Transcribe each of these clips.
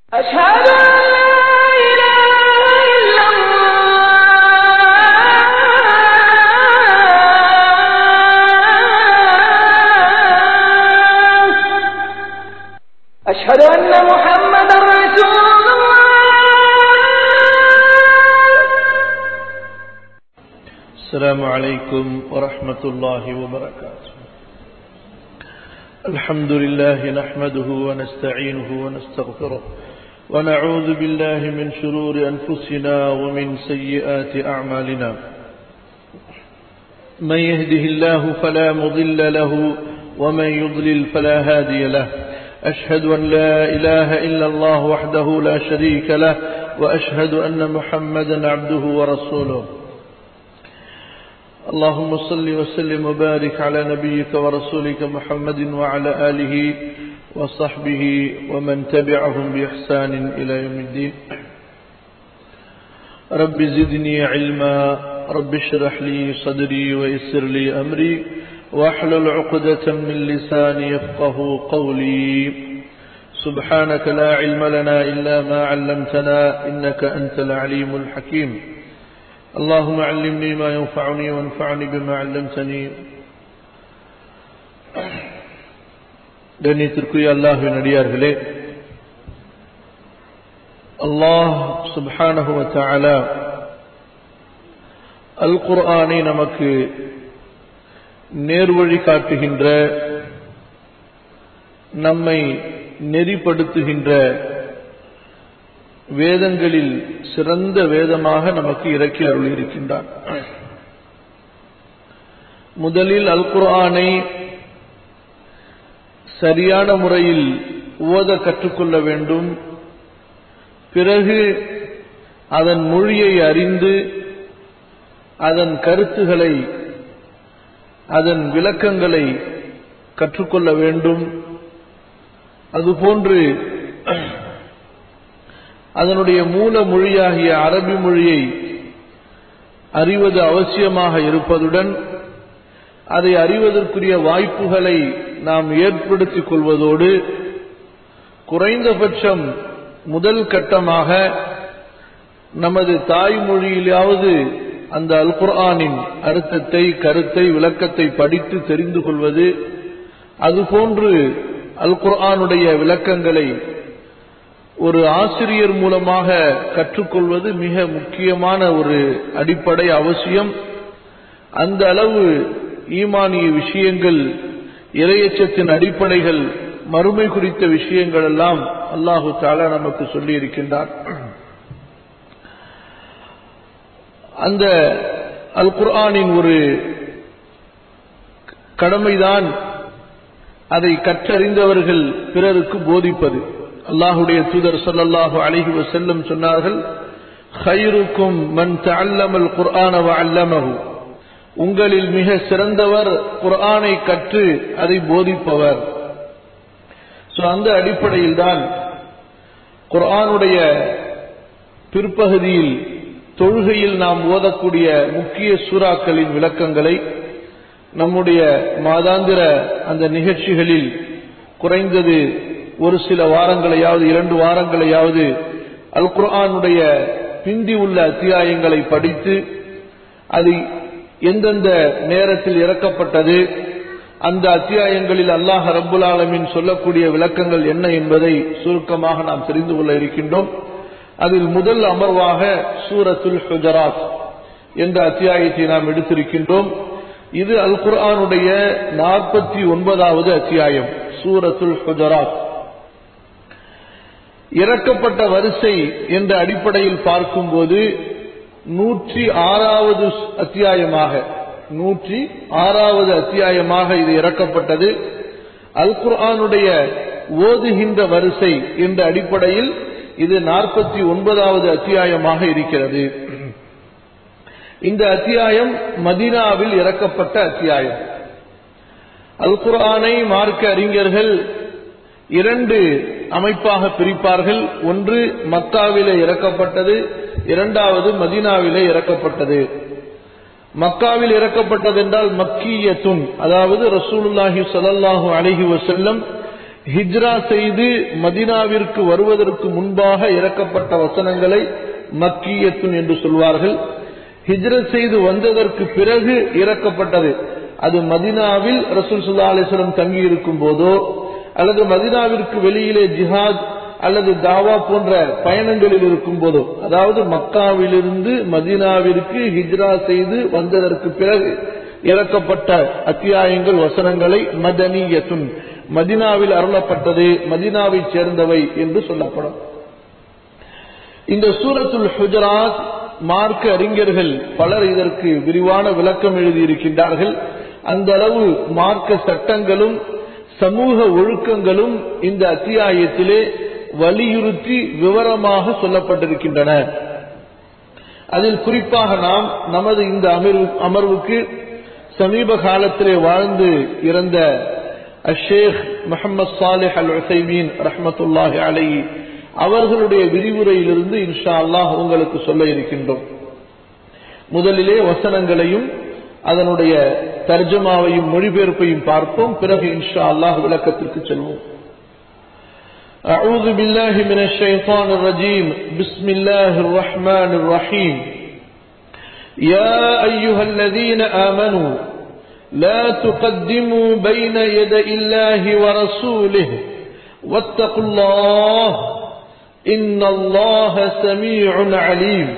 أشهد أن لا إله إلا الله أشهد أن محمدا رسول الله السلام عليكم ورحمة الله وبركاته الحمد لله نحمده ونستعينه ونستغفره ونعوذ بالله من شرور أنفسنا ومن سيئات أعمالنا من يهده الله فلا مضل له ومن يضلل فلا هادي له أشهد أن لا إله إلا الله وحده لا شريك له وأشهد أن محمدا عبده ورسوله اللهم صل وسلم وبارك على نبيك ورسولك محمد وعلى آله وصحبه ومن تبعهم بإحسان إلى يوم الدين رب زدني علما رب اشرح لي صدري ويسر لي أمري واحلل عقدة من لساني يفقه قولي سبحانك لا علم لنا إلا ما علمتنا إنك أنت العليم الحكيم اللهم علمني ما ينفعني وانفعني بما علمتني கண்ணியத்திற்குரிய அல்லாஹின் அடியார்களே அல்லாஹ் சுப்ஹானஹு வ தஆலா அல் குர்ஆனை நமக்கு நேர்வழி காட்டுகின்ற நம்மை நெறிப்படுத்துகின்ற வேதங்களில் சிறந்த வேதமாக நமக்கு இறக்கி அருளியிருக்கின்றான் முதலில் அல் குர்ஆனை சரியான முறையில் ஓத கற்றுக்கொள்ள வேண்டும் பிறகு அதன் மொழியை அறிந்து அதன் கருத்துகளை அதன் விளக்கங்களை கற்றுக்கொள்ள வேண்டும் அதுபோன்று அதனுடைய மூல மொழியாகிய அரபி மொழியை அறிவது அவசியமாக இருப்பதுடன் அதை அறிவதற்குரிய வாய்ப்புகளை நாம் ஏற்படுத்திக் கொள்வதோடு குறைந்தபட்சம் முதல் கட்டமாக நமது தாய்மொழியிலாவது அந்த அல் குர்ஆனின் அர்த்தத்தை கருத்தை விளக்கத்தை படித்து தெரிந்து கொள்வது அதுபோன்று அல் குர்ஆனுடைய விளக்கங்களை ஒரு ஆசிரியர் மூலமாக கற்றுக்கொள்வது மிக முக்கியமான ஒரு அடிப்படை அவசியம் அந்த அளவு ஈமானிய விஷயங்கள் இரையச்சத்தின் அடிப்படைகள் மறுமை குறித்த விஷயங்கள் எல்லாம் அல்லாஹு தாலா நமக்கு சொல்லி இருக்கின்றார் அந்த அல் குர்ஆனின் ஒரு கடமைதான் அதை கற்றறிந்தவர்கள் பிறருக்கு போதிப்பது அல்லாஹுடைய தூதர் சொல்லல்லாஹு அழகி செல்லும் சொன்னார்கள் ஹைருக்கும் மன் தல்லமல் குர்ஆன அல்லமகு உங்களில் மிக சிறந்தவர் குர்ஆனை கற்று அதை போதிப்பவர் ஸோ அந்த அடிப்படையில் தான் குர்ஆனுடைய பிற்பகுதியில் தொழுகையில் நாம் ஓதக்கூடிய முக்கிய சூறாக்களின் விளக்கங்களை நம்முடைய மாதாந்திர அந்த நிகழ்ச்சிகளில் குறைந்தது ஒரு சில வாரங்களையாவது இரண்டு வாரங்களையாவது அல் குர்ஆனுடைய பிந்தி உள்ள அத்தியாயங்களை படித்து அது எந்தெந்த நேரத்தில் இறக்கப்பட்டது அந்த அத்தியாயங்களில் அல்லாஹ் ரப்புல் ஆலமின் சொல்லக்கூடிய விளக்கங்கள் என்ன என்பதை சுருக்கமாக நாம் தெரிந்து கொள்ள இருக்கின்றோம் அதில் முதல் அமர்வாக சூரத்துல் ஹுஜராத் என்ற அத்தியாயத்தை நாம் எடுத்திருக்கின்றோம் இது அல் குர்ஆனுடைய நாற்பத்தி ஒன்பதாவது அத்தியாயம் சூரத்துல் ஹுஜராத் இறக்கப்பட்ட வரிசை என்ற அடிப்படையில் பார்க்கும்போது நூற்றி ஆறாவது அத்தியாயமாக நூற்றி ஆறாவது அத்தியாயமாக இது இறக்கப்பட்டது அல் குர்ஆனுடைய ஓதுகின்ற வரிசை என்ற அடிப்படையில் இது நாற்பத்தி ஒன்பதாவது அத்தியாயமாக இருக்கிறது இந்த அத்தியாயம் மதீனாவில் இறக்கப்பட்ட அத்தியாயம் அல் குர்ஆனை மார்க்க அறிஞர்கள் இரண்டு அமைப்பாக பிரிப்பார்கள் ஒன்று மக்காவிலே இறக்கப்பட்டது இரண்டாவது மதீனாவிலே இறக்கப்பட்டது மக்காவில் இறக்கப்பட்டது என்றால் மக்கியத்துன் அதாவது ரசூலுல்லாஹி ஸல்லல்லாஹு அலைஹி வஸல்லம் ஹிஜ்ரா செய்து மதினாவிற்கு வருவதற்கு முன்பாக இறக்கப்பட்ட வசனங்களை மக்கியத்துன் என்று சொல்வார்கள் ஹிஜ்ரத் செய்து வந்ததற்கு பிறகு இறக்கப்பட்டது அது மதினாவில் ரசூல் சுல்லா அலிஸ்லம் தங்கி இருக்கும் போதோ அல்லது மதினாவிற்கு வெளியிலே ஜிஹாத் அல்லது தாவா போன்ற பயணங்களில் இருக்கும் போதோ அதாவது மக்காவிலிருந்து மதினாவிற்கு ஹிஜ்ரா செய்து வந்ததற்கு பிறகு இறக்கப்பட்ட அத்தியாயங்கள் வசனங்களை மதனியத்துன் மதினாவில் அருளப்பட்டது மதினாவை சேர்ந்தவை என்று சொல்லப்படும் இந்த சூரத்துல் ஹுஜராத் மார்க்க அறிஞர்கள் பலர் இதற்கு விரிவான விளக்கம் எழுதியிருக்கின்றார்கள் அந்த அளவு மார்க்க சட்டங்களும் சமூக ஒழுக்கங்களும் இந்த அத்தியாயத்திலே வலியுறுத்தி விவரமாக சொல்லப்பட்டிருக்கின்றன அதில் குறிப்பாக நாம் நமது இந்த அமர்வு அமர்வுக்கு சமீப காலத்திலே வாழ்ந்து இறந்த அஷேக் முகமது சாலிஹ் அல் உசைமீன் ரஹமத்துல்லாஹி அலை அவர்களுடைய விரிவுரையிலிருந்து இன்ஷா அல்லாஹ் உங்களுக்கு சொல்ல இருக்கின்றோம் முதலிலே வசனங்களையும் அதனுடைய தர்ஜமாவையும் மொழிபெயர்ப்பையும் பார்ப்போம் பிறகு இன்ஷா அல்லாஹ் விளக்கத்திற்கு செல்வோம் أعوذ بالله من الشيطان الرجيم بسم الله الرحمن الرحيم يا أيها الذين آمنوا لا تقدموا بين يدي الله ورسوله واتقوا الله إن الله سميع عليم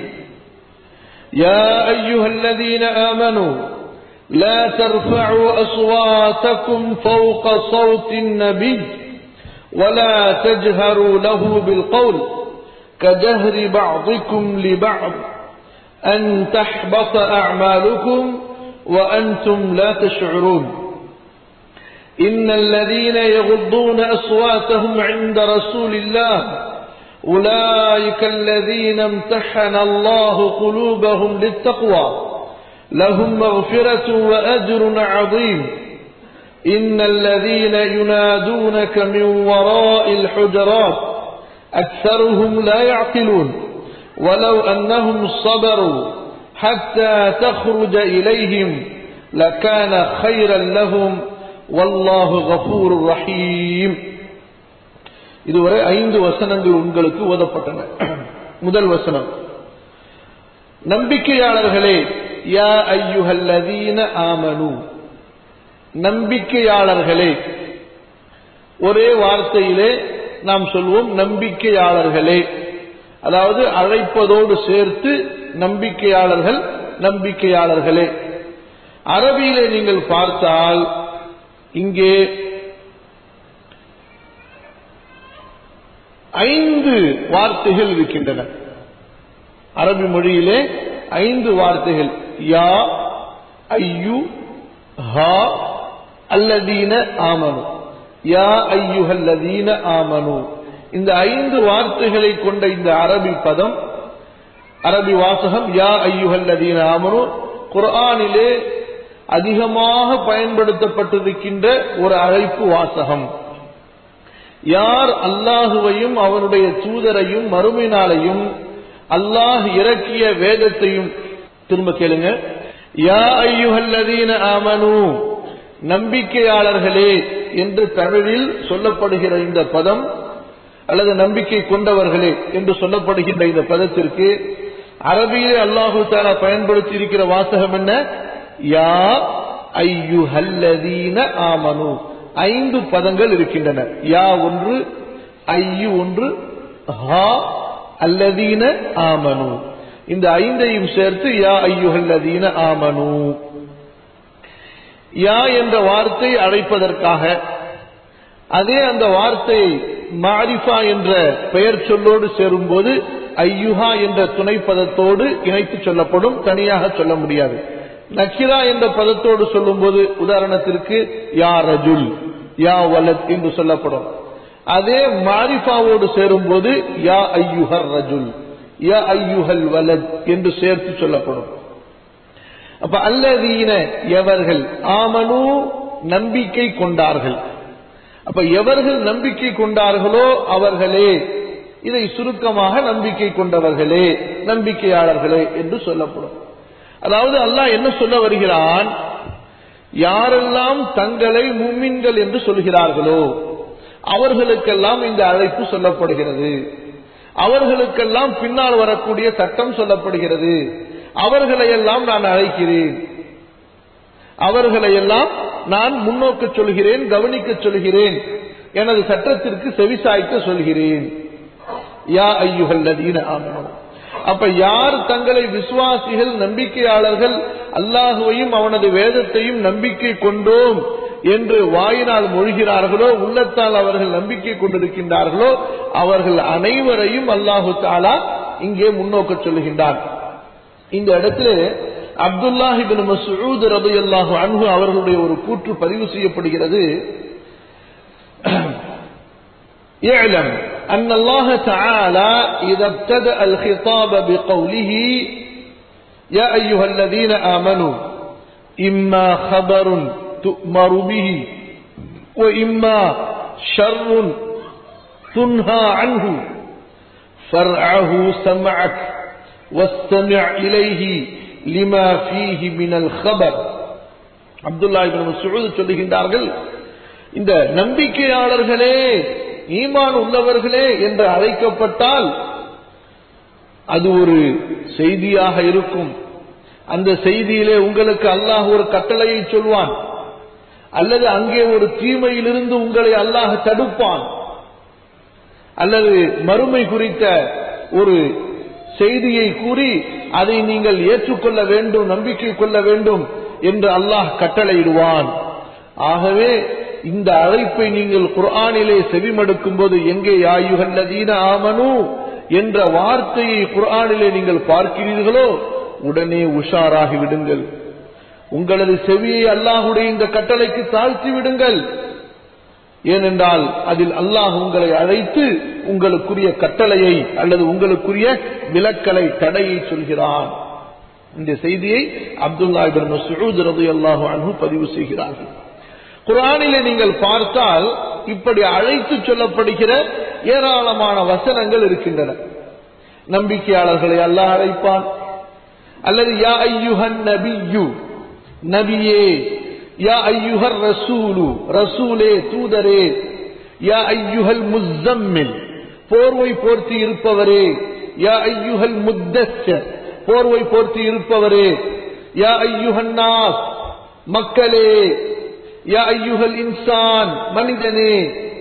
يا أيها الذين آمنوا لا ترفعوا أصواتكم فوق صوت النبي ولا تجهروا له بالقول كجهر بعضكم لبعض أن تحبط أعمالكم وأنتم لا تشعرون إن الذين يغضون أصواتهم عند رسول الله أولئك الذين امتحن الله قلوبهم للتقوى لهم مغفرة وأجر عظيم إن الذين ينادونك من وراء الحجرات أكثرهم لا يعقلون ولو أنهم صبروا حتى تخرج إليهم لكان خيرا لهم والله غفور رحيم இதுவரை ஐந்து வசனங்கள் உங்களுக்கு ஓதப்பட்டன முதல் வசனம் நம்பிக்கையாளர்களே யா ஐயுஹல்லதீன ஆமனு நம்பிக்கையாளர்களே ஒரே வார்த்தையிலே நாம் சொல்வோம் நம்பிக்கையாளர்களே அதாவது அழைப்பதோடு சேர்த்து நம்பிக்கையாளர்கள் நம்பிக்கையாளர்களே அரபியிலே நீங்கள் பார்த்தால் இங்கே ஐந்து வார்த்தைகள் இருக்கின்றன அரபி மொழியிலே ஐந்து வார்த்தைகள் யா ஐயு ஹா அல்லதீன ஆமனு யா ஐயுஹல்லதீன ஆமனு இந்த ஐந்து வார்த்தைகளை கொண்ட இந்த அரபி பதம் அரபி வாசகம் யா ஐயுஹல்லதீன ஆமனு குர்ஆனிலே அதிகமாக பயன்படுத்தப்பட்டிருக்கின்ற ஒரு அழைப்பு வாசகம் யார் அல்லாஹுவையும் அவனுடைய தூதரையும் மறுமை நாளையும் அல்லாஹ் இறக்கிய வேதத்தையும் திரும்ப கேளுங்க யா ஐயுஹல்லதீன ஆமனு நம்பிக்கையாளர்களே என்று தமிழில் சொல்லப்படுகிற இந்த பதம் அல்லது நம்பிக்கை கொண்டவர்களே என்று சொல்லப்படுகின்ற இந்த பதத்திற்கு அரபியிலே அல்லாஹு தாலா பயன்படுத்தி இருக்கிற வாசகம் என்ன யா ஐயுஹல்லதீன ஆமனு ஐந்து பதங்கள் இருக்கின்றன யா ஒன்று ஐயு ஒன்று ஹா அல்லதீன ஆமனு இந்த ஐந்தையும் சேர்த்து யா ஐயுஹல்லதீன ஆமனு யா என்ற வார்த்தை அழைப்பதற்காக அதே அந்த வார்த்தையை மாரிஃபா என்ற பெயர் சொல்லோடு சேரும்போது ஐயுஹா என்ற துணை பதத்தோடு இணைத்து சொல்லப்படும் தனியாக சொல்ல முடியாது நக்கிரா என்ற பதத்தோடு சொல்லும்போது உதாரணத்திற்கு யா ரஜுல் யா வலத் என்று சொல்லப்படும் அதே மாரிஃபாவோடு சேரும்போது யா ஐயுஹர் ரஜுல் யா ஐயுஹல் வலத் என்று சேர்த்து சொல்லப்படும் அப்ப அல்லதீன எவர்கள் ஆமனு நம்பிக்கை கொண்டார்கள் அப்ப எவர்கள் நம்பிக்கை கொண்டார்களோ அவர்களே இதை சுருக்கமாக நம்பிக்கை கொண்டவர்களே நம்பிக்கையாளர்களே என்று சொல்லப்படும் அதாவது அல்லாஹ் என்ன சொல்ல வருகிறான் யாரெல்லாம் தங்களை மும்மின்கள் என்று சொல்கிறார்களோ அவர்களுக்கெல்லாம் இந்த அழைப்பு சொல்லப்படுகிறது அவர்களுக்கெல்லாம் பின்னால் வரக்கூடிய சட்டம் சொல்லப்படுகிறது அவர்களையெல்லாம் நான் அழைக்கிறேன் அவர்களையெல்லாம் நான் முன்னோக்க சொல்கிறேன் கவனிக்க சொல்கிறேன் எனது சட்டத்திற்கு செவிசாய்க்க சொல்கிறேன் யா ஐயுகல்லதீன ஆமனோ அப்ப யார் தங்களை விசுவாசிகள் நம்பிக்கையாளர்கள் அல்லாஹுவையும் அவனது வேதத்தையும் நம்பிக்கை கொண்டோம் என்று வாயினால் மொழிகிறார்களோ உள்ளத்தால் அவர்கள் நம்பிக்கை கொண்டிருக்கின்றார்களோ அவர்கள் அனைவரையும் அல்லாஹு தாலா இங்கே முன்னோக்க சொல்லுகின்றார் இந்த இடத்துல அப்துல்லாஹிபின் மசூத் ரபி அல்லாஹு அன்பு அவர்களுடைய ஒரு கூற்று பதிவு செய்யப்படுகிறது اعلم أن الله تعالى إذا ابتدأ الخطاب بقوله يا أيها الذين آمنوا إما خبر تؤمر به وإما شر تنهى عنه فرعه سمعك واستمع إليه لما فيه من الخبر அப்துல்லா இபின் மசூத் சொல்லுகின்றார்கள் இந்த நம்பிக்கையாளர்களே ஈமான் உள்ளவர்களே என்று அழைக்கப்பட்டால் அது ஒரு செய்தியாக இருக்கும் அந்த செய்தியிலே உங்களுக்கு அல்லாஹ் ஒரு கட்டளையை சொல்வான் அல்லது அங்கே ஒரு தீமையிலிருந்து உங்களை அல்லாஹ் தடுப்பான் அல்லது மறுமை குறித்த ஒரு செய்தியை கூறி அதை நீங்கள் ஏற்றுக்கொள்ள வேண்டும் நம்பிக்கை கொள்ள வேண்டும் என்று அல்லாஹ் கட்டளையிடுவான் ஆகவே இந்த அழைப்பை நீங்கள் குர்ஆனிலே செவிமடுக்கும் போது எங்கே யாயுகல்லதீன ஆமனு என்ற வார்த்தையை குர்ஆனிலே நீங்கள் பார்க்கிறீர்களோ உடனே உஷாராகி விடுங்கள் உங்களது செவியை அல்லாஹுடைய இந்த கட்டளைக்கு தாழ்த்தி விடுங்கள் ஏனென்றால் அதில் அல்லாஹ் உங்களை அழைத்து உங்களுக்குரிய கட்டளையை அல்லது உங்களுக்குரிய விலக்கலை தடையை சொல்கிறான் இந்த செய்தியை அப்துல்லா இபின் மசூத் ரது அல்லாஹு அன்பு பதிவு செய்கிறார்கள் குரானிலே நீங்கள் பார்த்தால் இப்படி அழைத்து சொல்லப்படுகிற ஏராளமான வசனங்கள் இருக்கின்றன நம்பிக்கையாளர்களை அல்லாஹ் அழைப்பான் அல்லது யா ஐயுஹன் நபியு நபியே யா ஐயுஹர் ரசூலு ரசூலே தூதரே யா ஐயுஹல் முஸ்ஸம்மில் போர்வை போர்த்தி இருப்பவரே யா ஐயுஹல் முத்தஸ்ஸர் போர்வை போர்த்தி இருப்பவரே யா ஐயுஹன் நாஸ் மக்களே யா ஐயுஹல் இன்சான் மனிதனே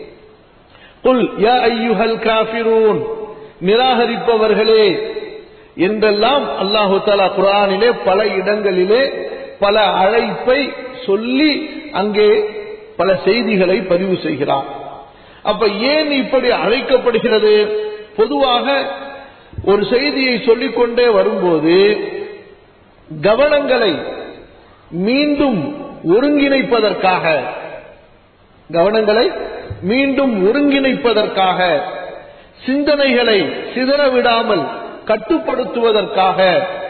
குல் யா ஐயுஹல் காஃபிரூன் நிராகரிப்பவர்களே என்றெல்லாம் அல்லாஹு தாலா குரானிலே பல இடங்களிலே பல அழைப்பை சொல்லி அங்கே பல செய்திகளை பதிவு செய்கிறார் அப்ப ஏன் இப்படி அழைக்கப்படுகிறது பொதுவாக ஒரு செய்தியை சொல்லிக்கொண்டே வரும்போது கவனங்களை மீண்டும் ஒருங்கிணைப்பதற்காக கவனங்களை மீண்டும் ஒருங்கிணைப்பதற்காக சிந்தனைகளை சிதற விடாமல் கட்டுப்படுத்துவதற்காக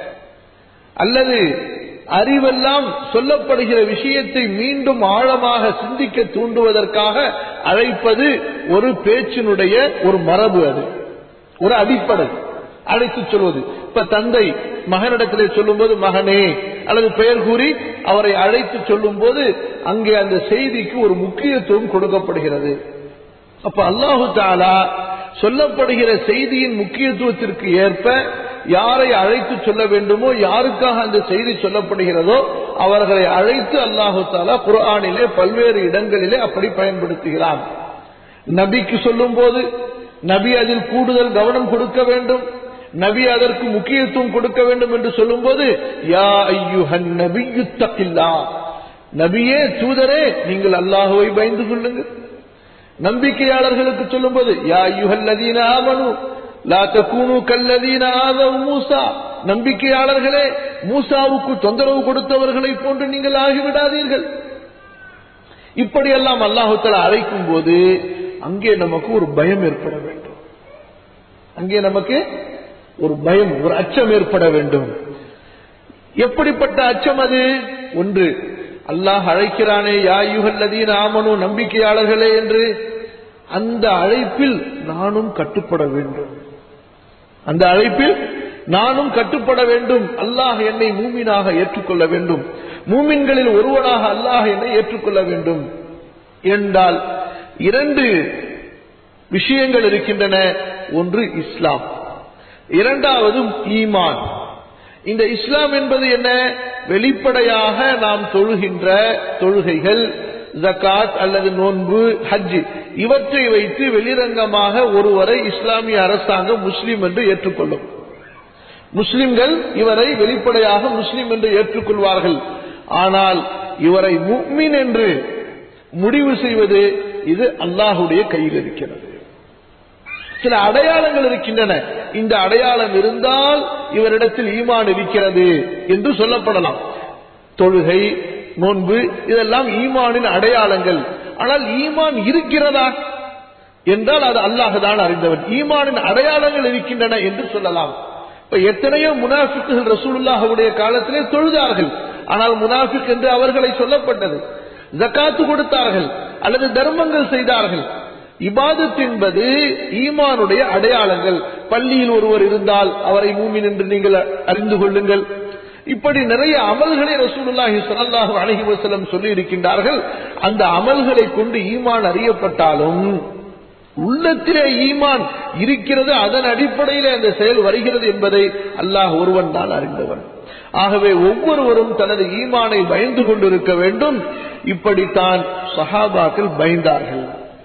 அல்லது அறிவெல்லாம் சொல்லப்படுகிற விஷயத்தை மீண்டும் ஆழமாக சிந்திக்க தூண்டுவதற்காக அழைப்பது ஒரு பேச்சினுடைய ஒரு மரபு அது ஒரு அடிப்படை அழைத்து சொல்வது இப்ப தந்தை மகனிடத்திலே சொல்லும்போது மகனே அல்லது பெயர் கூறி அவரை அழைத்து சொல்லும் போது அங்கே அந்த செய்திக்கு ஒரு முக்கியத்துவம் கொடுக்கப்படுகிறது அப்ப அல்லாஹு தாலா சொல்லப்படுகிற செய்தியின் முக்கியத்துவத்திற்கு ஏற்ப யாரை அழைத்து சொல்ல வேண்டுமோ யாருக்காக அந்த செய்தி சொல்லப்படுகிறதோ அவர்களை அழைத்து அல்லாஹு தாலா குர்ஆனிலே பல்வேறு இடங்களிலே அப்படி பயன்படுத்துகிறான் நபிக்கு சொல்லும் போது நபி அதில் கூடுதல் கவனம் கொடுக்க வேண்டும் நபி அதற்கு முக்கியத்துவம் கொடுக்க வேண்டும் என்று சொல்லும்போது யா ஐயுஹன் நபியுத்தகில்லா நபியே தூதரே நீங்கள் அல்லாஹுவை பயந்து கொள்ளுங்கள் நம்பிக்கையாளர்களுக்கு சொல்லும்போது யா ஐயுஹல்லதீன ஆமனு லா தகூனு கல்லதீன ஆதவ் மூசா நம்பிக்கையாளர்களே மூசாவுக்கு தொந்தரவு கொடுத்தவர்களை போன்று நீங்கள் ஆகிவிடாதீர்கள் இப்படியெல்லாம் அல்லாஹுத்தலா அழைக்கும் போது அங்கே நமக்கு ஒரு பயம் ஏற்பட வேண்டும் அங்கே நமக்கு ஒரு பயம் ஒரு அச்சம் ஏற்பட வேண்டும் எப்படிப்பட்ட அச்சம் அது ஒன்று அல்லாஹ் அழைக்கிறானே யாயுகல்லதீன் ஆமனு நம்பிக்கையாளர்களே என்று அந்த அழைப்பில் நானும் கட்டுப்பட வேண்டும் அந்த அழைப்பில் நானும் கட்டுப்பட வேண்டும் அல்லாஹ் என்னை மூமினாக ஏற்றுக்கொள்ள வேண்டும் மூமின்களில் ஒருவனாக அல்லாஹ் என்னை ஏற்றுக்கொள்ள வேண்டும் என்றால் இரண்டு விஷயங்கள் இருக்கின்றன ஒன்று இஸ்லாம் இரண்டாவது ஈமான் இந்த இஸ்லாம் என்பது என்ன வெளிப்படையாக நாம் தொழுகின்ற தொழுகைகள் ஜக்காத் அல்லது நோன்பு ஹஜ் இவற்றை வைத்து வெளிரங்கமாக ஒருவரை இஸ்லாமிய அரசாங்கம் முஸ்லிம் என்று ஏற்றுக்கொள்ளும் முஸ்லிம்கள் இவரை வெளிப்படையாக முஸ்லிம் என்று ஏற்றுக்கொள்வார்கள் ஆனால் இவரை முக்மின் என்று முடிவு செய்வது இது அல்லாஹுடைய கையில் இருக்கிறது சில அடையாளங்கள் இருக்கின்றன இந்த அடையாளம் இருந்தால் இவரிடத்தில் ஈமான் இருக்கிறது என்று சொல்லப்படலாம் தொழுகை நோன்பு இதெல்லாம் ஈமானின் அடையாளங்கள் ஆனால் ஈமான் இருக்கிறதா என்றால் அது அல்லாஹுதான் அறிந்தவன் ஈமானின் அடையாளங்கள் இருக்கின்றன என்று சொல்லலாம் இப்ப எத்தனையோ முனாஃபிக்குகள் ரசூலுல்லாஹுடைய காலத்திலே தொழுதார்கள் ஆனால் முனாஃபிக் என்று அவர்களை சொல்லப்பட்டது ஜக்காத்து கொடுத்தார்கள் அல்லது தர்மங்கள் செய்தார்கள் இபாதத் என்பது ஈமானுடைய அடையாளங்கள் பள்ளியில் ஒருவர் இருந்தால் அவரை மூமின் என்று நீங்கள் அறிந்து கொள்ளுங்கள் இப்படி நிறைய அமல்களை ரசூலுல்லாஹி ஸல்லல்லாஹு அலைஹி வஸல்லம் சொல்லி இருக்கின்றார்கள் அந்த அமல்களை கொண்டு ஈமான் அறியப்பட்டாலும் உள்ளத்திலே ஈமான் இருக்கிறது அதன் அடிப்படையிலே அந்த செயல் வருகிறது என்பதை அல்லாஹ் ஒருவன் தான் அறிந்தவன் ஆகவே ஒவ்வொருவரும் தனது ஈமானை பயந்து கொண்டிருக்க வேண்டும் இப்படித்தான் சஹாபாக்கள் பயந்தார்கள்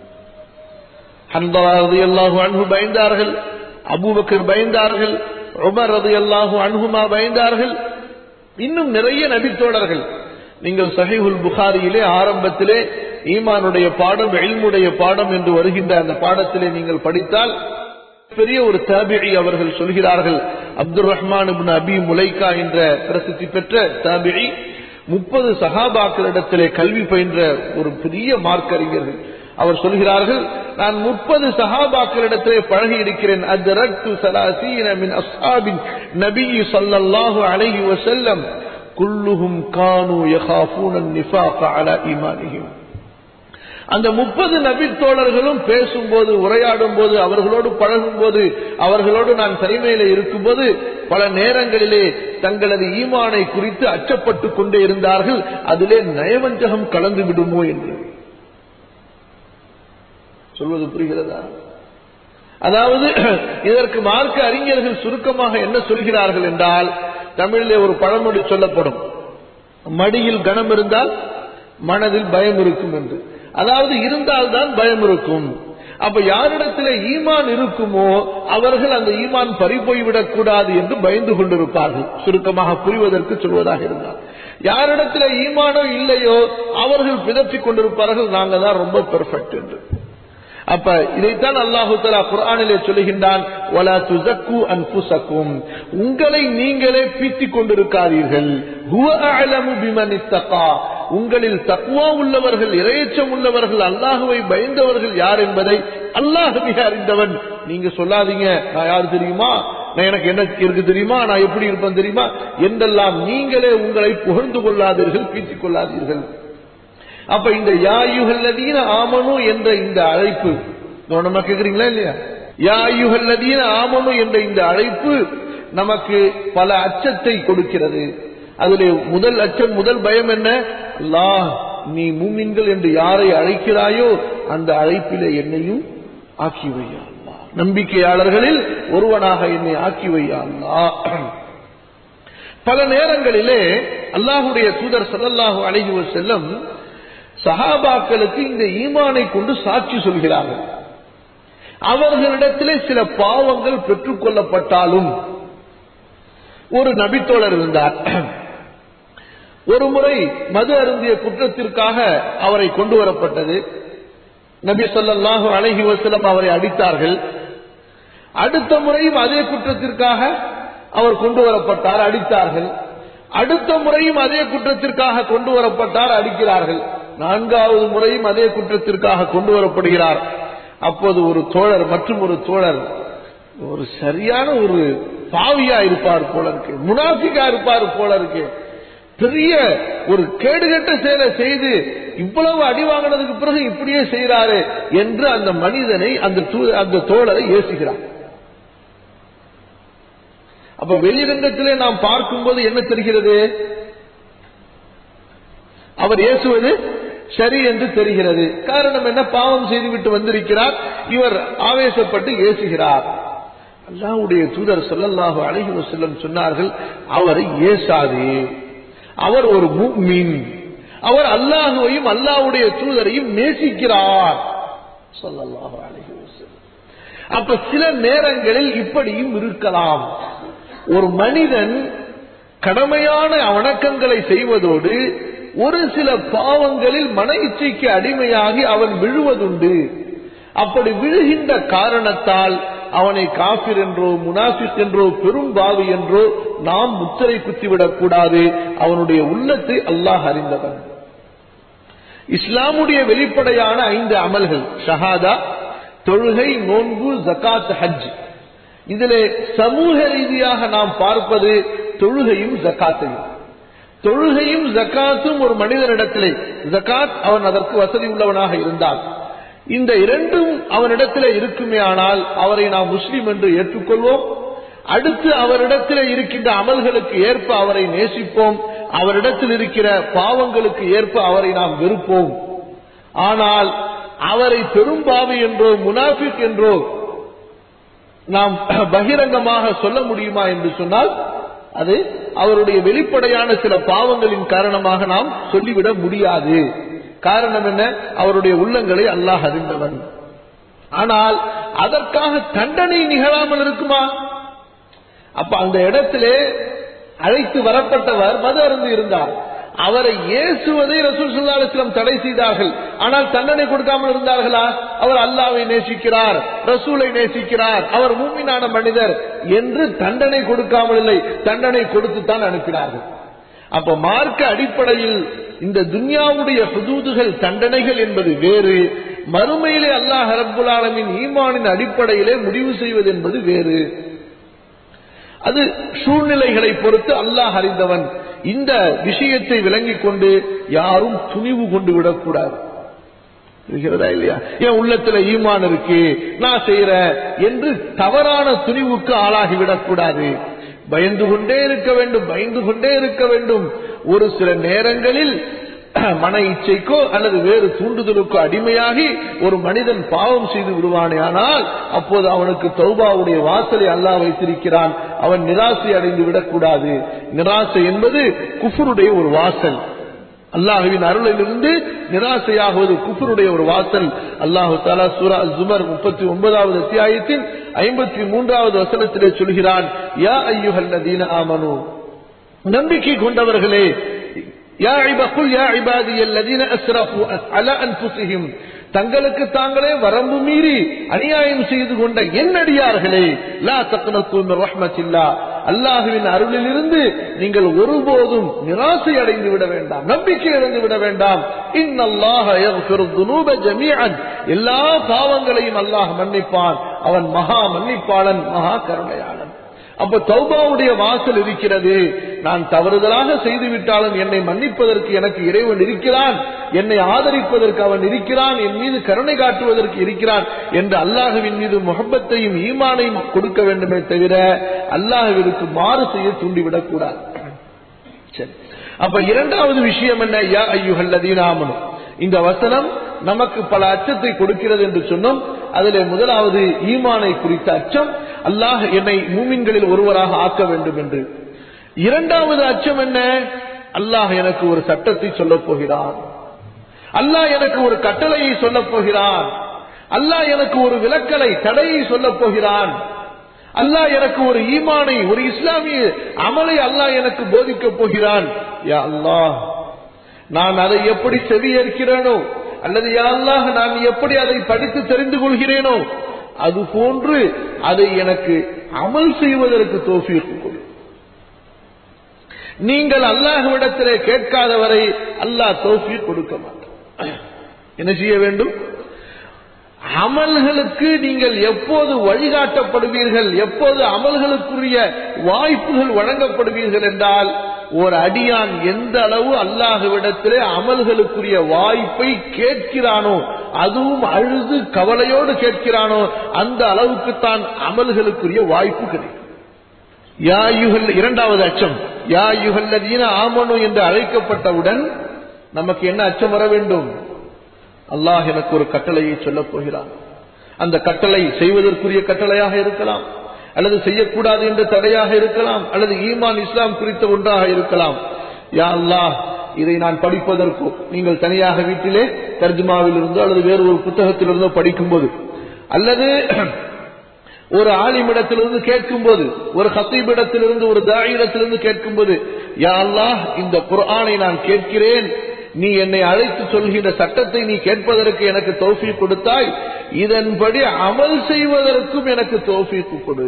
ஹன்தலா ரதியல்லாஹு அன்ஹு பயந்தார்கள் அபூபக்கர் பயந்தார்கள் உமர் ரதியல்லாஹு அன்ஹுமா பயந்தார்கள் இன்னும் நிறைய நபித்தோழர்கள் நீங்கள் சஹீஹுல் புகாரியிலே ஆரம்பத்திலே ஈமானுடைய பாடம் எல்முடைய பாடம் என்று வருகின்ற அந்த பாடத்திலே நீங்கள் படித்தால் பெரிய ஒரு தாபிழி அவர்கள் சொல்கிறார்கள் அப்துல் ரஹ்மான் இப்னு அபி முலைக்கா என்ற பிரசித்தி பெற்ற தாபிழி முப்பது சகாபாக்களிடத்திலே கல்வி பயின்ற ஒரு பெரிய மார்க்கறிஞர்கள் அவர் சொல்கிறார்கள் நான் முப்பது சஹாபாக்களிடத்திலே பழகி இருக்கிறேன் அத்ரக்து சலாசீன மின் அஸ்ஹாபின் நபி ஸல்லல்லாஹு அலைஹி வஸல்லம் குல்லுஹும் கானு யகாஃபூன நிஃபாக அலா ஈமானிஹிம் அந்த முப்பது நபி தோழர்களும் பேசும்போது உரையாடும் போது அவர்களோடு பழகும் போது அவர்களோடு நான் தனிமையில இருக்கும்போது பல நேரங்களிலே தங்களது ஈமானை குறித்து அச்சப்பட்டு கொண்டே இருந்தார்கள் அதிலே நயவஞ்சகம் கலந்து விடுமோ என்று சொல்வது புரிகிறதா அதாவது இதற்கு மார்க்க அறிஞர்கள் சுருக்கமாக என்ன சொல்கிறார்கள் என்றால் தமிழிலே ஒரு பழமொழி சொல்லப்படும் மடியில் கனம் இருந்தால் மனதில் பயம் இருக்கும் என்று அதாவது இருந்தால்தான் பயம் இருக்கும் அப்ப யாரிடத்துல ஈமான் இருக்குமோ அவர்கள் அந்த ஈமான் பறிபோய்விடக் கூடாது என்று பயந்து கொண்டிருப்பார்கள் சுருக்கமாக புரிவதற்கு சொல்வதாக இருந்தால் யாரிடத்துல ஈமானோ இல்லையோ அவர்கள் பிதற்றிக் கொண்டிருப்பார்கள் நாங்க தான் ரொம்ப பெர்ஃபெக்ட் என்று அப்ப இதைத்தான் அல்லாஹு தலா குரானிலே சொல்லுகின்றான் உங்களை நீங்களே பீத்திக் கொண்டிருக்காதீர்கள் உங்களில் தக்குவா உள்ளவர்கள் இரையச்சம் உள்ளவர்கள் அல்லாஹுவை பயந்தவர்கள் யார் என்பதை அல்லாஹ் மிக அறிந்தவன் நீங்க சொல்லாதீங்க நான் யாரு தெரியுமா நான் எனக்கு என்ன இருக்கு தெரியுமா நான் எப்படி இருப்பேன் தெரியுமா என்றெல்லாம் நீங்களே உங்களை புகழ்ந்து கொள்ளாதீர்கள் பீத்திக் கொள்ளாதீர்கள் அப்ப இந்த யாயுகல்லதீன ஆமனு என்ற இந்த அழைப்பு நம்ம கேக்குறீங்களா இல்லையா யாயுகல்லதீன ஆமனு என்ற இந்த அழைப்பு நமக்கு பல அச்சத்தை கொடுக்கிறது அதிலே முதல் அச்சம் முதல் பயம் என்ன அல்லாஹ் நீ மூமின்கள் என்று யாரை அழைக்கிறாயோ அந்த அழைப்பிலே என்னையும் ஆக்கி வையா அல்லாஹ் நம்பிக்கையாளர்களில் ஒருவனாக என்னை ஆக்கி வையா அல்லாஹ் பல நேரங்களிலே அல்லாஹுடைய தூதர் சல்லல்லாஹு அலைஹி செல்லும் சஹாபாக்களுக்கு இந்த ஈமானை கொண்டு சாட்சி சொல்கிறார்கள் அவர்களிடத்திலே சில பாவங்கள் பெற்றுக் கொள்ளப்பட்டாலும் ஒரு நபித்தோழர் இருந்தார் ஒரு முறை மது அருந்திய குற்றத்திற்காக அவரை கொண்டு வரப்பட்டது நபி சொல்லாஹு அழகி வசலம் அவரை அடித்தார்கள் அடுத்த முறையும் அதே குற்றத்திற்காக அவர் கொண்டு வரப்பட்டார் அடித்தார்கள் அடுத்த முறையும் அதே குற்றத்திற்காக கொண்டு வரப்பட்டார் அடிக்கிறார்கள் நான்காவது முறையும் அதே குற்றத்திற்காக கொண்டு வரப்படுகிறார் அப்போது ஒரு தோழர் மற்றும் ஒரு தோழர் ஒரு சரியான ஒரு பாவியா இருப்பார் போல இருக்கு முனாஃபிகா இருப்பார் போல இருக்கு பெரிய ஒரு கேடுகட்ட செயலை செய்து இவ்வளவு அடி வாங்கினதுக்கு பிறகு இப்படியே செய்யறாரு என்று அந்த மனிதனை அந்த அந்த தோழரை ஏசுகிறார் அப்ப வெளிரங்கத்திலே நாம் பார்க்கும்போது என்ன தெரிகிறது அவர் ஏசுவது சரி என்று தெரிகிறது காரணம் என்ன பாவம் செய்துவிட்டு வந்திருக்கிறார் இவர் ஆவேசப்பட்டு ஏசுகிறார் அல்லாஹ்வுடைய தூதர் ஸல்லல்லாஹு அலைஹி வஸல்லம் சொன்னார்கள் அவரை ஏசாதே அவர் ஒரு முஃமின் அவர் அல்லாஹுவையும் அல்லாஹ்வுடைய தூதரையும் நேசிக்கிறார் ஸல்லல்லாஹு அலைஹி வஸல்லம் அப்ப சில நேரங்களில் இப்படியும் இருக்கலாம் ஒரு மனிதன் கடமையான வணக்கங்களை செய்வதோடு ஒரு சில பாவங்களில் மன இச்சைக்கு அடிமையாகி அவன் விழுவதுண்டு அப்படி விழுகின்ற காரணத்தால் அவனை காபிர் என்றோ முனாஃபிக் என்றோ பெரும் பாவி என்றோ நாம் முத்திரை குத்திவிடக் கூடாது அவனுடைய உள்ளத்தை அல்லாஹ் அறிந்தவன் இஸ்லாமுடைய வெளிப்படையான ஐந்து அமல்கள் ஷஹாதா தொழுகை நோன்பு ஜகாத் ஹஜ் இதிலே சமூக ரீதியாக நாம் பார்ப்பது தொழுகையும் ஜக்காத்தையும் தொழுகையும் ஜக்காத்தும் ஒரு மனிதனிடத்திலே ஜக்காத் அவன் அதற்கு வசதி உள்ளவனாக இருந்தால் இந்த இரண்டும் அவனிடத்திலே இருக்குமே ஆனால் அவரை நாம் முஸ்லிம் என்று ஏற்றுக்கொள்வோம் அடுத்து அவரிடத்தில் இருக்கின்ற அமல்களுக்கு ஏற்ப அவரை நேசிப்போம் அவரிடத்தில் இருக்கிற பாவங்களுக்கு ஏற்ப அவரை நாம் வெறுப்போம் ஆனால் அவரை பெரும்பாவி என்றோ முனாஃபிக் என்றோ நாம் பகிரங்கமாக சொல்ல முடியுமா என்று சொன்னால் அது அவருடைய வெளிப்படையான சில பாவங்களின் காரணமாக நாம் சொல்லிவிட முடியாது காரணம் என்ன அவருடைய உள்ளங்களை அல்லாஹ் அறிந்தவன் ஆனால் அதற்காக தண்டனை நிகழாமல் இருக்குமா அப்ப அந்த இடத்திலே அழைத்து வரப்பட்டவர் மது அருந்து இருந்தார் அவரை ஏசுவதை ரசூல் சுல்லா அலிஸ்லாம் தடை செய்தார்கள் ஆனால் தண்டனை கொடுக்காமல் இருந்தார்களா அவர் அல்லாவை நேசிக்கிறார் ரசூலை நேசிக்கிறார் அவர் மூமினான மனிதர் என்று தண்டனை கொடுக்காமல் இல்லை தண்டனை கொடுத்துத்தான் அனுப்பினார்கள் அப்ப மார்க்க அடிப்படையில் இந்த துன்யாவுடைய புதூதுகள் தண்டனைகள் என்பது வேறு மறுமையிலே அல்லாஹ் ரப்புல் ஆலமின் ஈமானின் அடிப்படையிலே முடிவு செய்வது என்பது வேறு அது சூழ்நிலைகளை பொறுத்து அல்லாஹ் அறிந்தவன் இந்த விஷயத்தை விளங்கிக் கொண்டு யாரும் துணிவு கொண்டு விடக்கூடாது இருக்கிறதா இல்லையா என் உள்ளத்துல ஈமான் இருக்கு நான் செய்யறேன் என்று தவறான துணிவுக்கு ஆளாகிவிடக் கூடாது பயந்து கொண்டே இருக்க வேண்டும் பயந்து கொண்டே இருக்க வேண்டும் ஒரு சில நேரங்களில் மன இச்சைக்கோ அல்லது வேறு தூண்டுதலுக்கோ அடிமையாகி ஒரு மனிதன் பாவம் செய்து விடுவானே ஆனால் அப்போது அவனுக்கு தௌபாவுடைய வாசலை அல்லாஹ் வைத்திருக்கிறான் அவன் நிராசை அடைந்து விடக்கூடாது நிராசை என்பது குஃபருடைய ஒரு வாசல் அல்லாஹுவின் அருளிலிருந்து நிராசையாகுவது குஃபருடைய ஒரு வாசல் அல்லாஹு தாலா சூரா ஜுமர் முப்பத்தி ஒன்பதாவது அத்தியாயத்தின் ஐம்பத்தி மூன்றாவது வசனத்திலே சொல்கிறான் யா ஐயுஹல்லதீன ஆமனு நம்பிக்கை கொண்டவர்களே யா இப குல் யா இபாதி அல்லதீன அஸ்ரஃபு அலா அன்ஃபுஸிஹிம் தங்களுக்கு தாங்களே வரம்பு மீறி அநியாயம் செய்து கொண்ட என்னடியார்களே லா தக்னத்து மின் ரஹ்மத்தில்லா அல்லாஹுவின் அருளிலிருந்து நீங்கள் ஒருபோதும் நிராசை அடைந்து விட வேண்டாம் நம்பிக்கை அடைந்து விட வேண்டாம் இன்னல்லாஹ யக்ஃபிரு துனூப ஜமீஅன் எல்லா பாவங்களையும் அல்லாஹ் மன்னிப்பான் அவன் மகா மன்னிப்பாளன் மகா கருணையாளன் அப்ப தௌபாவுடைய வாசல் இருக்கிறது நான் தவறுதலாக செய்துவிட்டாலும் என்னை மன்னிப்பதற்கு எனக்கு இறைவன் இருக்கிறான் என்னை ஆதரிப்பதற்கு அவன் இருக்கிறான் என் மீது கருணை காட்டுவதற்கு இருக்கிறான் என்று அல்லாஹுவின் மீது முகப்பத்தையும் ஈமானையும் கொடுக்க வேண்டுமே தவிர அல்லாஹுவிற்கு மாறு செய்ய தூண்டிவிடக் கூடாது சரி அப்ப இரண்டாவது விஷயம் என்ன யா ஐயுஹல்லதீனாமனும் இந்த வசனம் நமக்கு பல அச்சத்தை கொடுக்கிறது என்று சொன்னோம் அதிலே முதலாவது ஈமானை குறித்த அச்சம் அல்லாஹ் என்னை மூமின்களில் ஒருவராக ஆக்க வேண்டும் என்று இரண்டாவது அச்சம் என்ன அல்லாஹ் எனக்கு ஒரு சட்டத்தை சொல்லப் போகிறான் அல்லாஹ் எனக்கு ஒரு கட்டளையை சொல்லப் போகிறான் அல்லாஹ் எனக்கு ஒரு விலக்கலை தடையை சொல்லப் போகிறான் அல்லாஹ் எனக்கு ஒரு ஈமானை ஒரு இஸ்லாமிய அமலை அல்லாஹ் எனக்கு போதிக்கப் போகிறான் யா அல்லாஹ் நான் அதை எப்படி செவியேற்கிறேனோ அல்லது யா அல்லாஹ் நான் எப்படி அதை படித்து தெரிந்து கொள்கிறேனோ அது போன்று அதை எனக்கு அமல் செய்வதற்கு தோஃபிக்கு கொடு நீங்கள் அல்லாஹ்விடத்திலே கேட்காதவரை அல்லாஹ் தோஃபி கொடுக்க மாட்டான் என்ன செய்ய வேண்டும் அமல்களுக்கு நீங்கள் எப்போது வழிகாட்டப்படுவீர்கள் எப்போது அமல்களுக்குரிய வாய்ப்புகள் வழங்கப்படுவீர்கள் என்றால் ஒரு அடியான் எந்த அளவு அல்லாஹுவிடத்திலே அமல்களுக்குரிய வாய்ப்பை கேட்கிறானோ அதுவும் அழுது கவலையோடு கேட்கிறானோ அந்த அளவுக்குத்தான் அமல்களுக்குரிய வாய்ப்பு கிடைக்கும் யா யுகல் இரண்டாவது அச்சம் யா யுகல்லதீன ஆமனு என்று அழைக்கப்பட்டவுடன் நமக்கு என்ன அச்சம் வர வேண்டும் அல்லாஹ் எனக்கு ஒரு கட்டளையை சொல்லப் போகிறான் அந்த கட்டளை செய்வதற்குரிய கட்டளையாக இருக்கலாம் அல்லது செய்யக்கூடாது என்ற தடையாக இருக்கலாம் அல்லது ஈமான் இஸ்லாம் குறித்த ஒன்றாக இருக்கலாம் யா அல்லாஹ் இதை நான் படிப்பதற்கோ நீங்கள் தனியாக வீட்டிலே தர்ஜுமாவில் இருந்தோ அல்லது வேறு ஒரு புத்தகத்திலிருந்தோ படிக்கும்போது அல்லது ஒரு ஆலிமிடத்திலிருந்து கேட்கும்போது ஒரு ஹத்தீபிடத்திலிருந்து ஒரு தாயிடத்திலிருந்து கேட்கும்போது யா அல்லாஹ் இந்த குர்ஆனை நான் கேட்கிறேன் நீ என்னை அழைத்து சொல்கின்ற சட்டத்தை நீ கேட்பதற்கு எனக்கு தௌஃபி கொடுத்தாய் இதன்படி அமல் செய்வதற்கும் எனக்கு தௌஃபி கொடு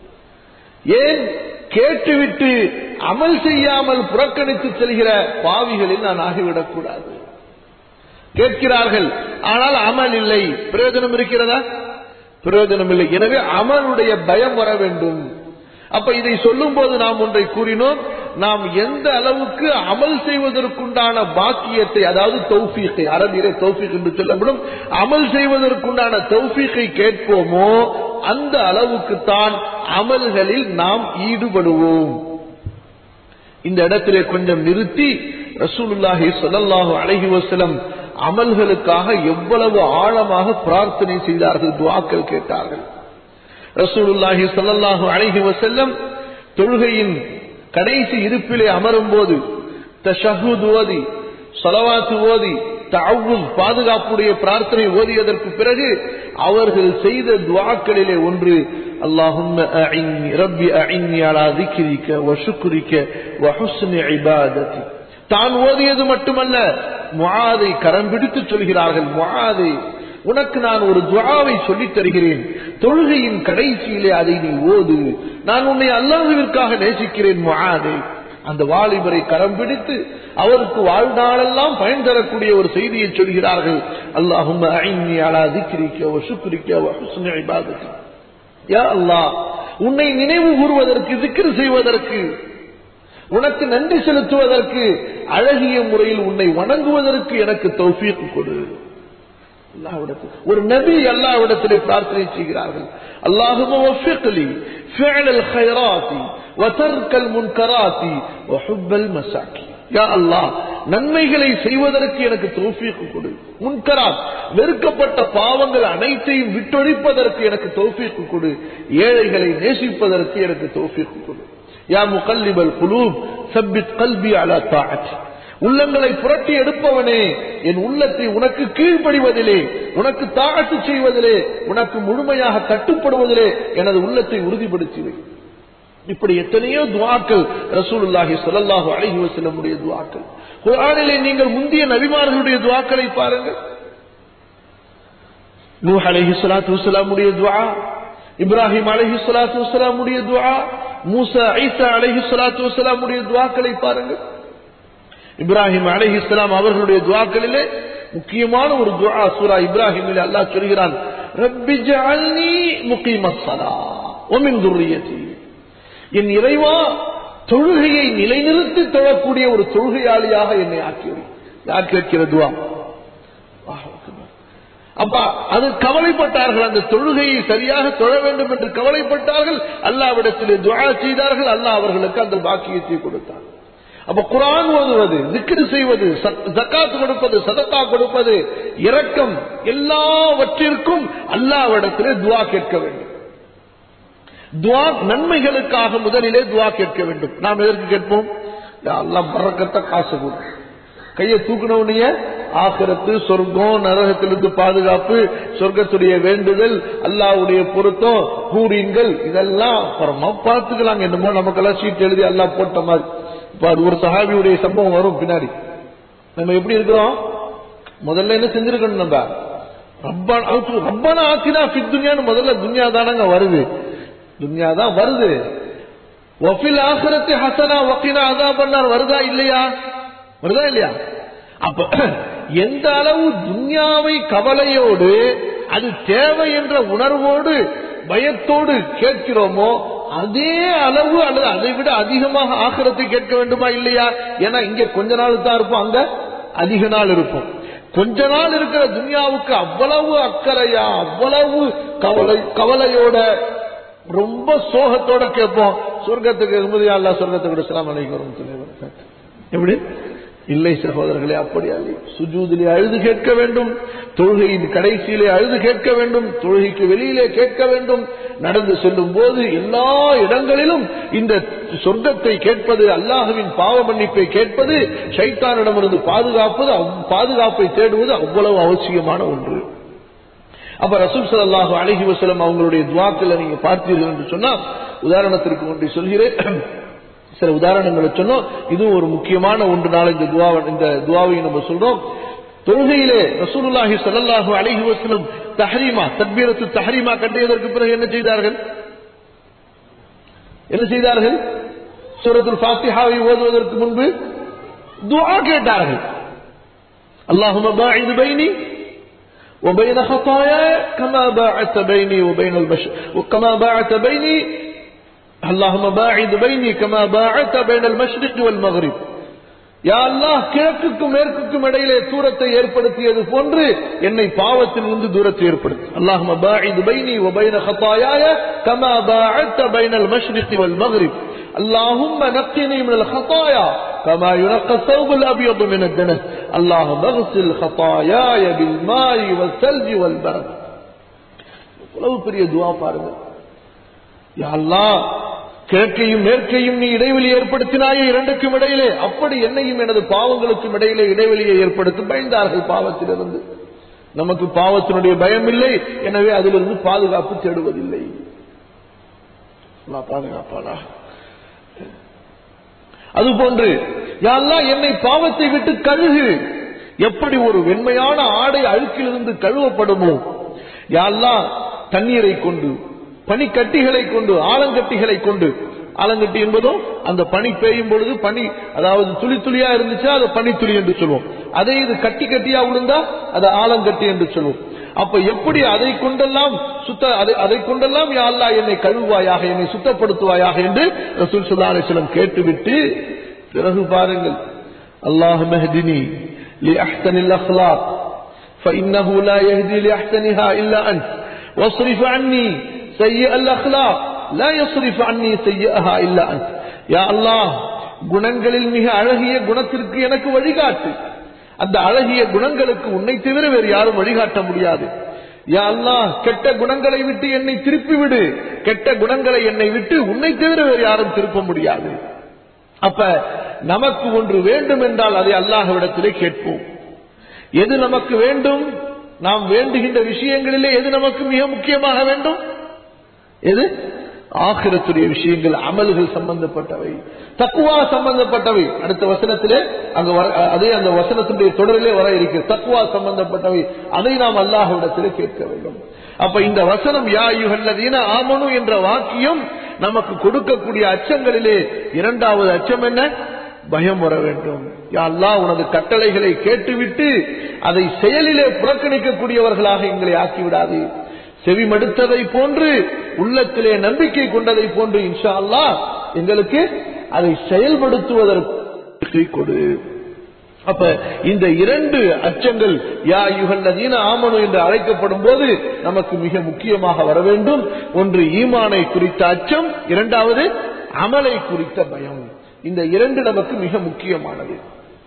ஏன் கேட்டுவிட்டு அமல் செய்யாமல் புறக்கணித்து செல்கிற பாவிகளில் நான் ஆகிவிடக் கூடாது கேட்கிறார்கள் ஆனால் அமல் இல்லை பிரயோஜனம் இருக்கிறதா பிரயோஜனம் இல்லை எனவே அமலுடைய பயம் வர வேண்டும் அப்ப இதை சொல்லும் போது நாம் ஒன்றை கூறினோம் நாம் எந்த அளவுக்கு அமல் செய்வதற்குண்டான பாக்கியத்தை அதாவது தௌஃபீக்கை அரபியிலே தௌஃபீக் என்று சொல்லப்படும் அமல் செய்வதற்குண்டான தௌஃபீக்கை கேட்போமோ அந்த அளவுக்குத்தான் அமல்களில் நாம் ஈடுபடுவோம் இந்த இடத்திலே கொஞ்சம் நிறுத்தி ரசூலுல்லாஹி ஸல்லல்லாஹு அலைஹி வஸல்லம் அமல்களுக்காக எவ்வளவு ஆழமாக பிரார்த்தனை செய்தார்கள் துஆக்கள் கேட்டார்கள் ரசூலுல்லாஹி ஸல்லல்லாஹு அலைஹி வஸல்லம் தொழுகையின் கடைசி இருப்பிலே அமரும் போது தஷஹுத் ஓதி ஸலவாத் ஓதி தஅவ்வுஸ் பாதுகாப்புடைய பிரார்த்தனை ஓதியதற்கு பிறகு அவர்கள் செய்த துஆக்களிலே ஒன்று அல்லாஹும்ம அஇன்னி ரப்பி அஇன்னி அலா ذிக்ரிக வ ஷுக்ரிக வ ஹுஸ்னி இபாததி தான் ஓதியது மட்டுமல்ல முஆதை கரம் பிடித்து சொல்கிறார்கள் முஆதை உனக்கு நான் ஒரு துவாவை சொல்லித் தருகிறேன் தொழுகையின் கடைசியிலே அதை நீ ஓது நான் உன்னை அல்லாஹுவிற்காக நேசிக்கிறேன் முஆதே அந்த வாலிபரை கரம் பிடித்து அவருக்கு வாழ்நாளெல்லாம் பயன் தரக்கூடிய ஒரு செய்தியை சொல்கிறார்கள் அல்லாஹும் அலா திக்ரிக்க வ ஷுக்ரிக்க வ ஹுஸ்னி இபாதத்தி யா அல்லாஹ் உன்னை நினைவு கூறுவதற்கு திக்ர் செய்வதற்கு உனக்கு நன்றி செலுத்துவதற்கு அழகிய முறையில் உன்னை வணங்குவதற்கு எனக்கு தௌஃபீக் கொடு அல்லாஹ்விடத்தில் ஒரு நபி அல்லாஹ்விடத்திலே பிரார்த்தனை செய்கிறார்கள் اللهم وفق لي فعل الخيرات وترك المنكرات وحب المساكين யா அல்லாஹ் நன்மைகளை செய்வதற்கு எனக்கு தௌஃபீக் கொடு முன்கராத் வெறுக்கப்பட்ட பாவங்கள் அனைத்தையும் விட்டொழிப்பதற்கு எனக்கு தௌஃபீக் கொடு ஏழைகளை நேசிப்பதற்கு எனக்கு தௌஃபீக் கொடு யா முகல்லிபல் குலூப் சப்பித் கல்வி அலா தாஅத் உள்ளங்களை புரட்டி எடுப்பவனே என் உள்ளத்தை உனக்கு கீழ்ப்படிவதிலே உனக்கு தாழ்த்து செய்வதிலே உனக்கு முழுமையாக கட்டுப்படுவதிலே எனது உள்ளத்தை உறுதிப்படுத்தி இப்படி எத்தனையோ துவாக்கள் ரசூலுல்லாஹி ஸல்லல்லாஹு அலைஹி வஸல்லமுடைய துவாக்கள் குர்ஆனிலே நீங்கள் முந்திய நபிமார்களுடைய துவாக்களை பாருங்கள் நூஹ் அலைஹி ஸலாத்து வஸலாமுடைய துஆ இப்ராஹிம் அலைஹி ஸலாத்து வஸலாமுடைய துஆ மூசா ஈசா அலைஹி ஸலாத்து வஸலாமுடைய துஆக்களை பாருங்கள் இப்ராஹிம் அலஹி இஸ்லாம் அவர்களுடைய துவாக்களிலே முக்கியமான ஒரு துவா சூரா இப்ராஹிமில் அல்லாஹ் சொல்கிறான் ரப்பி ஜஅல்னி முகீமஸ்ஸலா வமின் துர்ரியதி என் இறைவா தொழுகையை நிலைநிறுத்தி தொழக்கூடிய ஒரு தொழுகையாளியாக என்னை ஆக்கியது யார் கேட்கிற துவா அப்ப அது கவலைப்பட்டார்கள் அந்த தொழுகையை சரியாக தொழ வேண்டும் என்று கவலைப்பட்டார்கள் அல்லாவிடத்திலே துவா செய்தார்கள் அல்லாஹ் அவர்களுக்கு அந்த பாக்கியத்தை கொடுத்தார் அப்ப குரான் ஓதுவது திக்ரு செய்வது ஜக்காத்து கொடுப்பது சதக்கா கொடுப்பது இரக்கம் எல்லாவற்றிற்கும் அல்லாவிடத்திலே துவா கேட்க வேண்டும் துவா நன்மைகளுக்காக முதலிலே துவா கேட்க வேண்டும் நாம் எதற்கு கேட்போம் எல்லாம் பறக்கத்த காசு கொடு கையை தூக்கினவுடைய ஆக்கிரத்து சொர்க்கம் நரகத்திலிருந்து பாதுகாப்பு சொர்க்கத்துடைய வேண்டுதல் அல்லாவுடைய பொருத்தம் கூறீங்கள் இதெல்லாம் அப்புறமா பார்த்துக்கலாங்க என்னமோ நமக்கெல்லாம் சீட் எழுதி எல்லாம் போட்ட மாதிரி இப்ப அது ஒரு சஹாபியுடைய சம்பவம் வரும் பின்னாடி நம்ம எப்படி இருக்கிறோம் முதல்ல என்ன செஞ்சிருக்கணும் நம்ம ரப்பான ஆத்தினா ஃபித் துன்யான்னு முதல்ல துன்யா தானங்க வருது துன்யா தான் வருது ஒஃபில் ஆசிரத்தை ஹசனா ஒக்கினா அதா பண்ணார் வருதா இல்லையா வருதா இல்லையா அப்ப எந்த அளவு துன்யாவை கவலையோடு அது தேவை என்ற உணர்வோடு பயத்தோடு கேட்கிறோமோ அதே அளவு அல்லது அதை விட அதிகமாக ஆக்கிரத்தை கேட்க வேண்டுமா இல்லையா ஏன்னா இங்க கொஞ்ச நாள் தான் இருப்போம் அங்க அதிக நாள் இருப்போம் கொஞ்ச நாள் இருக்கிற துன்யாவுக்கு அவ்வளவு அக்கறையா அவ்வளவு கவலை கவலையோட ரொம்ப சோகத்தோட கேட்போம் சொர்க்கத்துக்கு எகுமதி அல்லா சொர்க்கத்துக்கு இஸ்லாம் அலைக்கு வரும் எப்படி இல்லை சகோதரர்களே அப்படி அல்ல சுஜூதிலே அழுது கேட்க வேண்டும் தொழுகையின் கடைசியிலே அழுது கேட்க வேண்டும் தொழுகைக்கு வெளியிலே கேட்க வேண்டும் நடந்து செல்லும் போது எல்லா இடங்களிலும் இந்த சொர்க்கத்தை கேட்பது அல்லாஹுவின் பாவ மன்னிப்பை கேட்பது சைத்தானிடமிருந்து பாதுகாப்பது அவ்- பாதுகாப்பை தேடுவது அவ்வளவு அவசியமான ஒன்று அப்ப ரசூல் ஸல்லல்லாஹு அலைஹி வஸல்லம் அவங்களுடைய துவாக்களை நீங்க பார்த்தீர்கள் என்று சொன்னா உதாரணத்திற்கு ஒன்றை சொல்கிறேன் சில உதாரணங்களை சொன்னோம் இதுவும் ஒரு முக்கியமான ஒன்று நாள் இந்த துவா இந்த துவாவை நம்ம சொல்றோம் தொழுகையிலே ரசூலுல்லாஹி ஸல்லல்லாஹு அலைஹி வஸல்லம் தஹரீமா தக்பீரத்து தஹரீமா கட்டியதற்கு பிறகு என்ன செய்தார்கள் என்ன செய்தார்கள் சூரத்துல் ஃபாத்திஹாவை ஓதுவதற்கு முன்பு துஆ கேட்டார்கள் அல்லாஹும்ம பாஇத் பைனி وبين خطاياي كما باعدت بيني وبين البشر وكما باعدت بيني اللهم باعد بيني كما باعدت بين المشرق والمغرب யா அல்லாஹ் கிழக்குக்கும் மேற்குக்கும் இடையிலே தூரத்தை ஏற்படுத்தியது போன்று என்னை பாவத்திலிருந்து தூரத்தை ஏற்படுத்தி அல்லாஹும பாஇது பைனி வ பைன خطاياي كما باعدت بين المشرق والمغرب اللهم نقني من الخطايا كما ينقى الثوب الابيض من الدنس اللهم اغسل خطاياي بالماء والثلج والبرد எவ்வளவு பெரிய துவா பாருங்க யா அல்லாஹ் கிழக்கையும் மேற்கையும் நீ இடைவெளி ஏற்படுத்தினாயே இரண்டுக்கும் இடையிலே அப்படி என்னையும் எனது பாவங்களுக்கும் இடையிலே இடைவெளியை ஏற்படுத்தி பயந்தார்கள் பாவத்திலிருந்து நமக்கு பாவத்தினுடைய பயம் இல்லை எனவே அதிலிருந்து பாதுகாப்பு தேடுவதில்லை அல்லாஹ் பாதுகாப்பானா அதுபோன்று யாரெல்லாம் என்னை பாவத்தை விட்டு கழுகு எப்படி ஒரு வெண்மையான ஆடை அழுக்கிலிருந்து கழுவப்படுமோ யாரெல்லாம் தண்ணீரை கொண்டு பனிக்கட்டிகளை கொண்டு ஆலங்கட்டிகளை கொண்டு ஆலங்கட்டி என்பதும் அந்த பனி பெய்யும் பொழுது பனி அதாவது துளி துளியா இருந்துச்சா அது பனித்துளி என்று சொல்லுவோம் அதே இது கட்டி கட்டியா விழுந்தா அது ஆலங்கட்டி என்று சொல்லுவோம் அப்ப எப்படி அதை கொண்டெல்லாம் சுத்த அதை அதை கொண்டெல்லாம் யா அல்லாஹ் என்னை கழுவாயாக என்னை சுத்தப்படுத்துவாயாக என்று ரசூல் ஸல்லல்லாஹு அலைஹி வஸல்லம் கேட்டுவிட்டு பிறகு பாருங்கள் அல்லாஹ் மஹ்தினி لأحسن الأخلاق فإنه لا يهدي لأحسنها إلا أنت واصرف عني سيء الأخلاق لا يصرف عني سيئها إلا أنت يا الله குணங்களில் மிக அழகிய குணத்திற்கு எனக்கு வழிகாட்டு அந்த அழகிய குணங்களுக்கு உன்னை தவிர வேறு யாரும் வழிகாட்ட முடியாது யா அல்லாஹ் கெட்ட குணங்களை விட்டு என்னை திருப்பி விடு கெட்ட குணங்களை என்னை விட்டு உன்னை தவிர வேறு யாரும் திருப்ப முடியாது அப்ப நமக்கு ஒன்று வேண்டும் என்றால் அதை அல்லாஹ்விடத்திலே கேட்போம் எது நமக்கு வேண்டும் நாம் வேண்டுகின்ற விஷயங்களிலே எது நமக்கு மிக முக்கியமாக வேண்டும் எது ஆகிரத்துடைய விஷயங்கள் அமல்கள் சம்பந்தப்பட்டவை தக்குவா சம்பந்தப்பட்டவை அடுத்த வசனத்திலே அங்க வர அதே அந்த வசனத்துடைய தொடரிலே வர இருக்கு தக்குவா சம்பந்தப்பட்டவை அதை நாம் அல்லாஹ்விடத்திலே கேட்க வேண்டும் அப்ப இந்த வசனம் யா யுகல்லதீன ஆமனு என்ற வாக்கியம் நமக்கு கொடுக்கக்கூடிய அச்சங்களிலே இரண்டாவது அச்சம் என்ன பயம் வர வேண்டும் யா அல்லாஹ் உனது கட்டளைகளை கேட்டுவிட்டு அதை செயலிலே புறக்கணிக்கக்கூடியவர்களாக எங்களை ஆக்கிவிடாது செவிமடுத்ததை போன்று உள்ளத்திலே நம்பிக்கை கொண்டதை போன்று இன்ஷா அல்லாஹ் எங்களுக்கு அதை செயல்படுத்துவதற்கு கொடு அப்ப இந்த இரண்டு அச்சங்கள் யா யுகல்லதீன ஆமனு என்று அழைக்கப்படும் போது நமக்கு மிக முக்கியமாக வர வேண்டும் ஒன்று ஈமானை குறித்த அச்சம் இரண்டாவது அமலை குறித்த பயம் இந்த இரண்டு நமக்கு மிக முக்கியமானது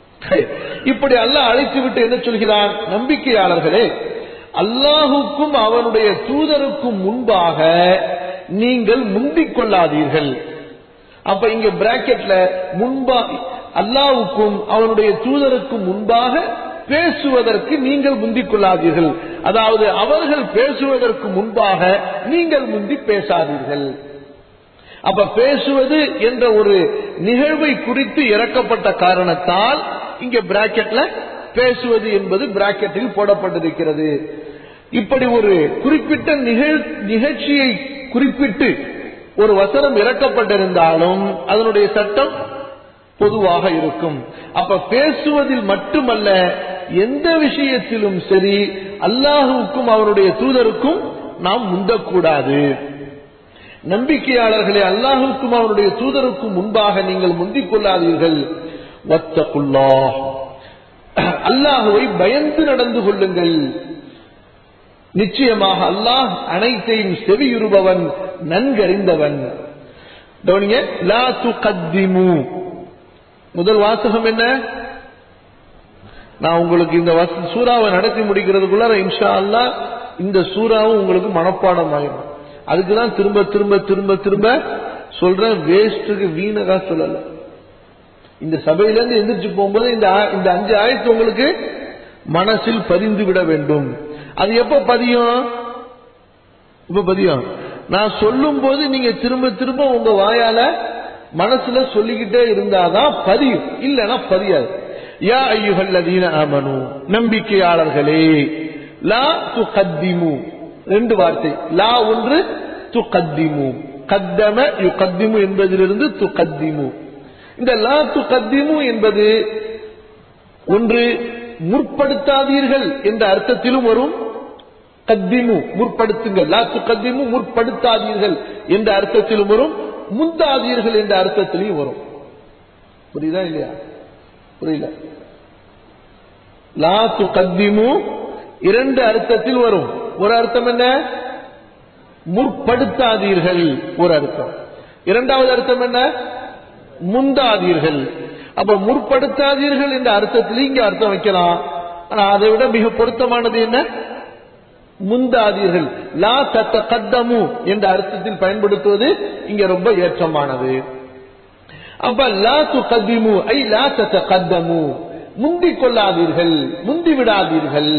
இப்படி அல்லாஹ் அழைத்து விட்டு என்ன சொல்கிறான் நம்பிக்கையாளர்களே அல்லாஹுக்கும் அவனுடைய தூதருக்கும் முன்பாக நீங்கள் முந்திக் கொள்ளாதீர்கள் அப்ப இங்க பிராக்கெட்ல முன்பா அல்லாவுக்கும் அவனுடைய தூதருக்கும் முன்பாக பேசுவதற்கு நீங்கள் முந்திக் கொள்ளாதீர்கள் அதாவது அவர்கள் பேசுவதற்கு முன்பாக நீங்கள் முந்தி பேசாதீர்கள் அப்ப பேசுவது என்ற ஒரு நிகழ்வை குறித்து இறக்கப்பட்ட காரணத்தால் இங்க பிராக்கெட்ல பேசுவது என்பது பிராக்கெட்டில் போடப்பட்டிருக்கிறது இப்படி ஒரு குறிப்பிட்ட நிகழ் நிகழ்ச்சியை குறிப்பிட்டு ஒரு வசனம் இறக்கப்பட்டிருந்தாலும் அதனுடைய சட்டம் பொதுவாக இருக்கும் அப்ப பேசுவதில் மட்டுமல்ல எந்த விஷயத்திலும் சரி அல்லாஹுவுக்கும் அவருடைய தூதருக்கும் நாம் முந்தக்கூடாது நம்பிக்கையாளர்களே அல்லாஹுக்கும் அவருடைய தூதருக்கும் முன்பாக நீங்கள் முந்திக் கொள்ளாதீர்கள் வத்தகுல்லா அல்லாஹுவை பயந்து நடந்து கொள்ளுங்கள் நிச்சயமாக அல்லாஹ் அனைத்தையும் செவியுறுபவன் நன்கறிந்தவன் கவனிங்க லா துகத்திமு முதல் வாசகம் என்ன நான் உங்களுக்கு இந்த வச- சூறாவை நடத்தி முடிக்கிறதுக்குள்ள இன்ஷா அல்லாஹ் இந்த சூறாவும் உங்களுக்கு மனப்பாடம் ஆயிடும் அதுக்கு தான் திரும்ப திரும்ப திரும்ப திரும்ப சொல்றேன் வேஸ்ட்டுக்கு வீணகா சொல்லல இந்த சபையில இருந்து எந்திரிச்சு போகும்போது இந்த ஆ- இந்த அஞ்சு ஆயத்து உங்களுக்கு மனசில் பதிந்து விட வேண்டும் அது எப்ப பதியும் இப்ப பதியும் நான் சொல்லும் போது நீங்க திரும்ப திரும்ப உங்க வாயால மனசுல சொல்லிக்கிட்டே இருந்தாதான் பதியும் இல்லைன்னா பதியாது யா ஐயுகல்லதீன ஆமனு நம்பிக்கையாளர்களே லா துகத்திமு ரெண்டு வார்த்தை லா ஒன்று துகத்திமு கத்தம யுகத்திமு என்பதிலிருந்து துகத்திமு இந்த லா துகத்திமு என்பது ஒன்று முற்படுத்தாதீர்கள் என்ற அர்த்தத்திலும் வரும் கத்திமு முற்படுத்துங்கள் லா துகத்திமு முற்படுத்தாதீர்கள் என்ற அர்த்தத்திலும் வரும் முந்தாதீர்கள் என்ற அர்த்தத்திலையும் வரும் புரியுதா இல்லையா புரியல லா துகத்திமு இரண்டு அர்த்தத்தில் வரும் ஒரு அர்த்தம் என்ன முற்படுத்தாதீர்கள் ஒரு அர்த்தம் இரண்டாவது அர்த்தம் என்ன முந்தாதீர்கள் அப்ப முற்படுத்தாதீர்கள் என்ற அர்த்தத்தில் இங்க அர்த்தம் வைக்கலாம் ஆனா அதை விட மிக பொருத்தமானது என்ன முந்தாதீர்கள் லா தத்த கத்தமு என்ற அர்த்தத்தில் பயன்படுத்துவது இங்க ரொம்ப ஏற்றமானது அப்ப லா துகத்திமு ஐ லா தத்த கத்தமு முந்திக் கொள்ளாதீர்கள் முந்தி விடாதீர்கள்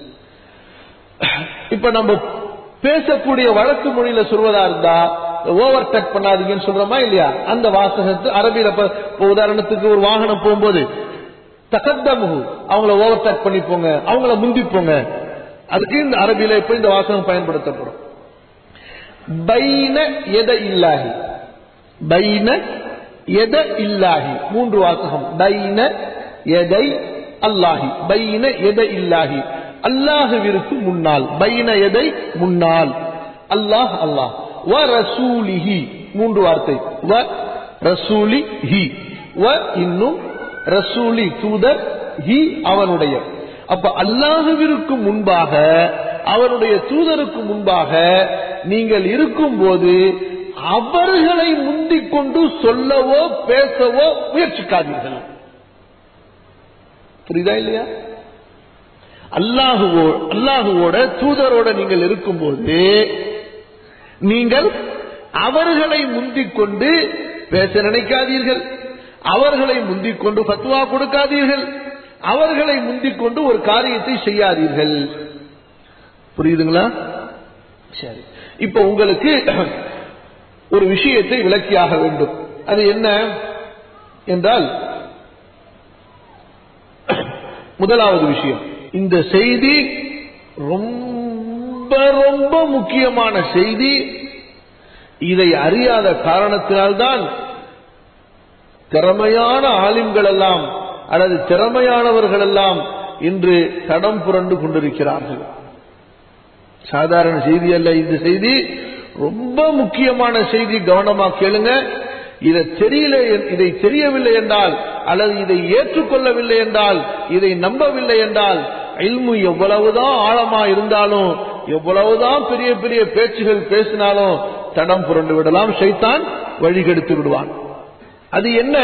இப்ப நம்ம பேசக்கூடிய வழக்கு மொழியில சொல்வதா இருந்தா ஓவர் டேக் பண்ணாதீங்கன்னு சொல்றோமா இல்லையா அந்த வாசகத்து அரபியில இப்ப இப்ப உதாரணத்துக்கு ஒரு வாகனம் போகும்போது தகத்தமுகு அவங்கள ஓவர் டேக் பண்ணி போங்க அவங்கள முந்தி போங்க அதுக்கு இந்த அரபியில இப்ப இந்த வாசகம் பயன்படுத்தப்படும் பைன எத இல்லாஹி பைன எத இல்லாஹி மூன்று வாசகம் பைன எதை அல்லாஹி பைன எத இல்லாஹி அல்லாஹுவிற்கு முன்னால் பைன எதை முன்னால் அல்லாஹ் அல்லாஹ் வ ரசூலிஹி மூன்று வார்த்தை வ ரசூலி ஹி வ இன்னும் ரசூலி தூதர் ஹி அவனுடைய அப்ப அல்லாஹுவிற்கு முன்பாக அவருடைய தூதருக்கு முன்பாக நீங்கள் இருக்கும்போது அவர்களை முந்திக் கொண்டு சொல்லவோ பேசவோ முயற்சிக்காதீர்கள் புரியுதா இல்லையா அல்லாஹுவோ அல்லாஹுவோட தூதரோட நீங்கள் இருக்கும்போது நீங்கள் அவர்களை முந்திக் கொண்டு பேச நினைக்காதீர்கள் அவர்களை முந்திக் கொண்டு ஃபத்வா கொடுக்காதீர்கள் அவர்களை முந்திக் கொண்டு ஒரு காரியத்தை செய்யாதீர்கள் புரியுதுங்களா சரி இப்ப உங்களுக்கு ஒரு விஷயத்தை விளக்கியாக வேண்டும் அது என்ன என்றால் முதலாவது விஷயம் இந்த செய்தி ரொம்ப ரொம்ப முக்கியமான செய்தி இதை அறியாத காரணத்தினால்தான் திறமையான ஆலிம்கள் எல்லாம் அல்லது திறமையானவர்கள் எல்லாம் இன்று தடம் புரண்டு கொண்டிருக்கிறார்கள் சாதாரண செய்தி அல்ல இந்த செய்தி ரொம்ப முக்கியமான செய்தி கவனமா கேளுங்க இதை தெரியல இதை தெரியவில்லை என்றால் அல்லது இதை ஏற்றுக்கொள்ளவில்லை என்றால் இதை நம்பவில்லை என்றால் இல்மு எவ்வளவுதான் ஆழமா இருந்தாலும் எவ்வளவுதான் பெரிய பெரிய பேச்சுகள் பேசினாலும் தடம் புரண்டு விடலாம் ஷைத்தான் வழிகெடுத்து விடுவான் அது என்ன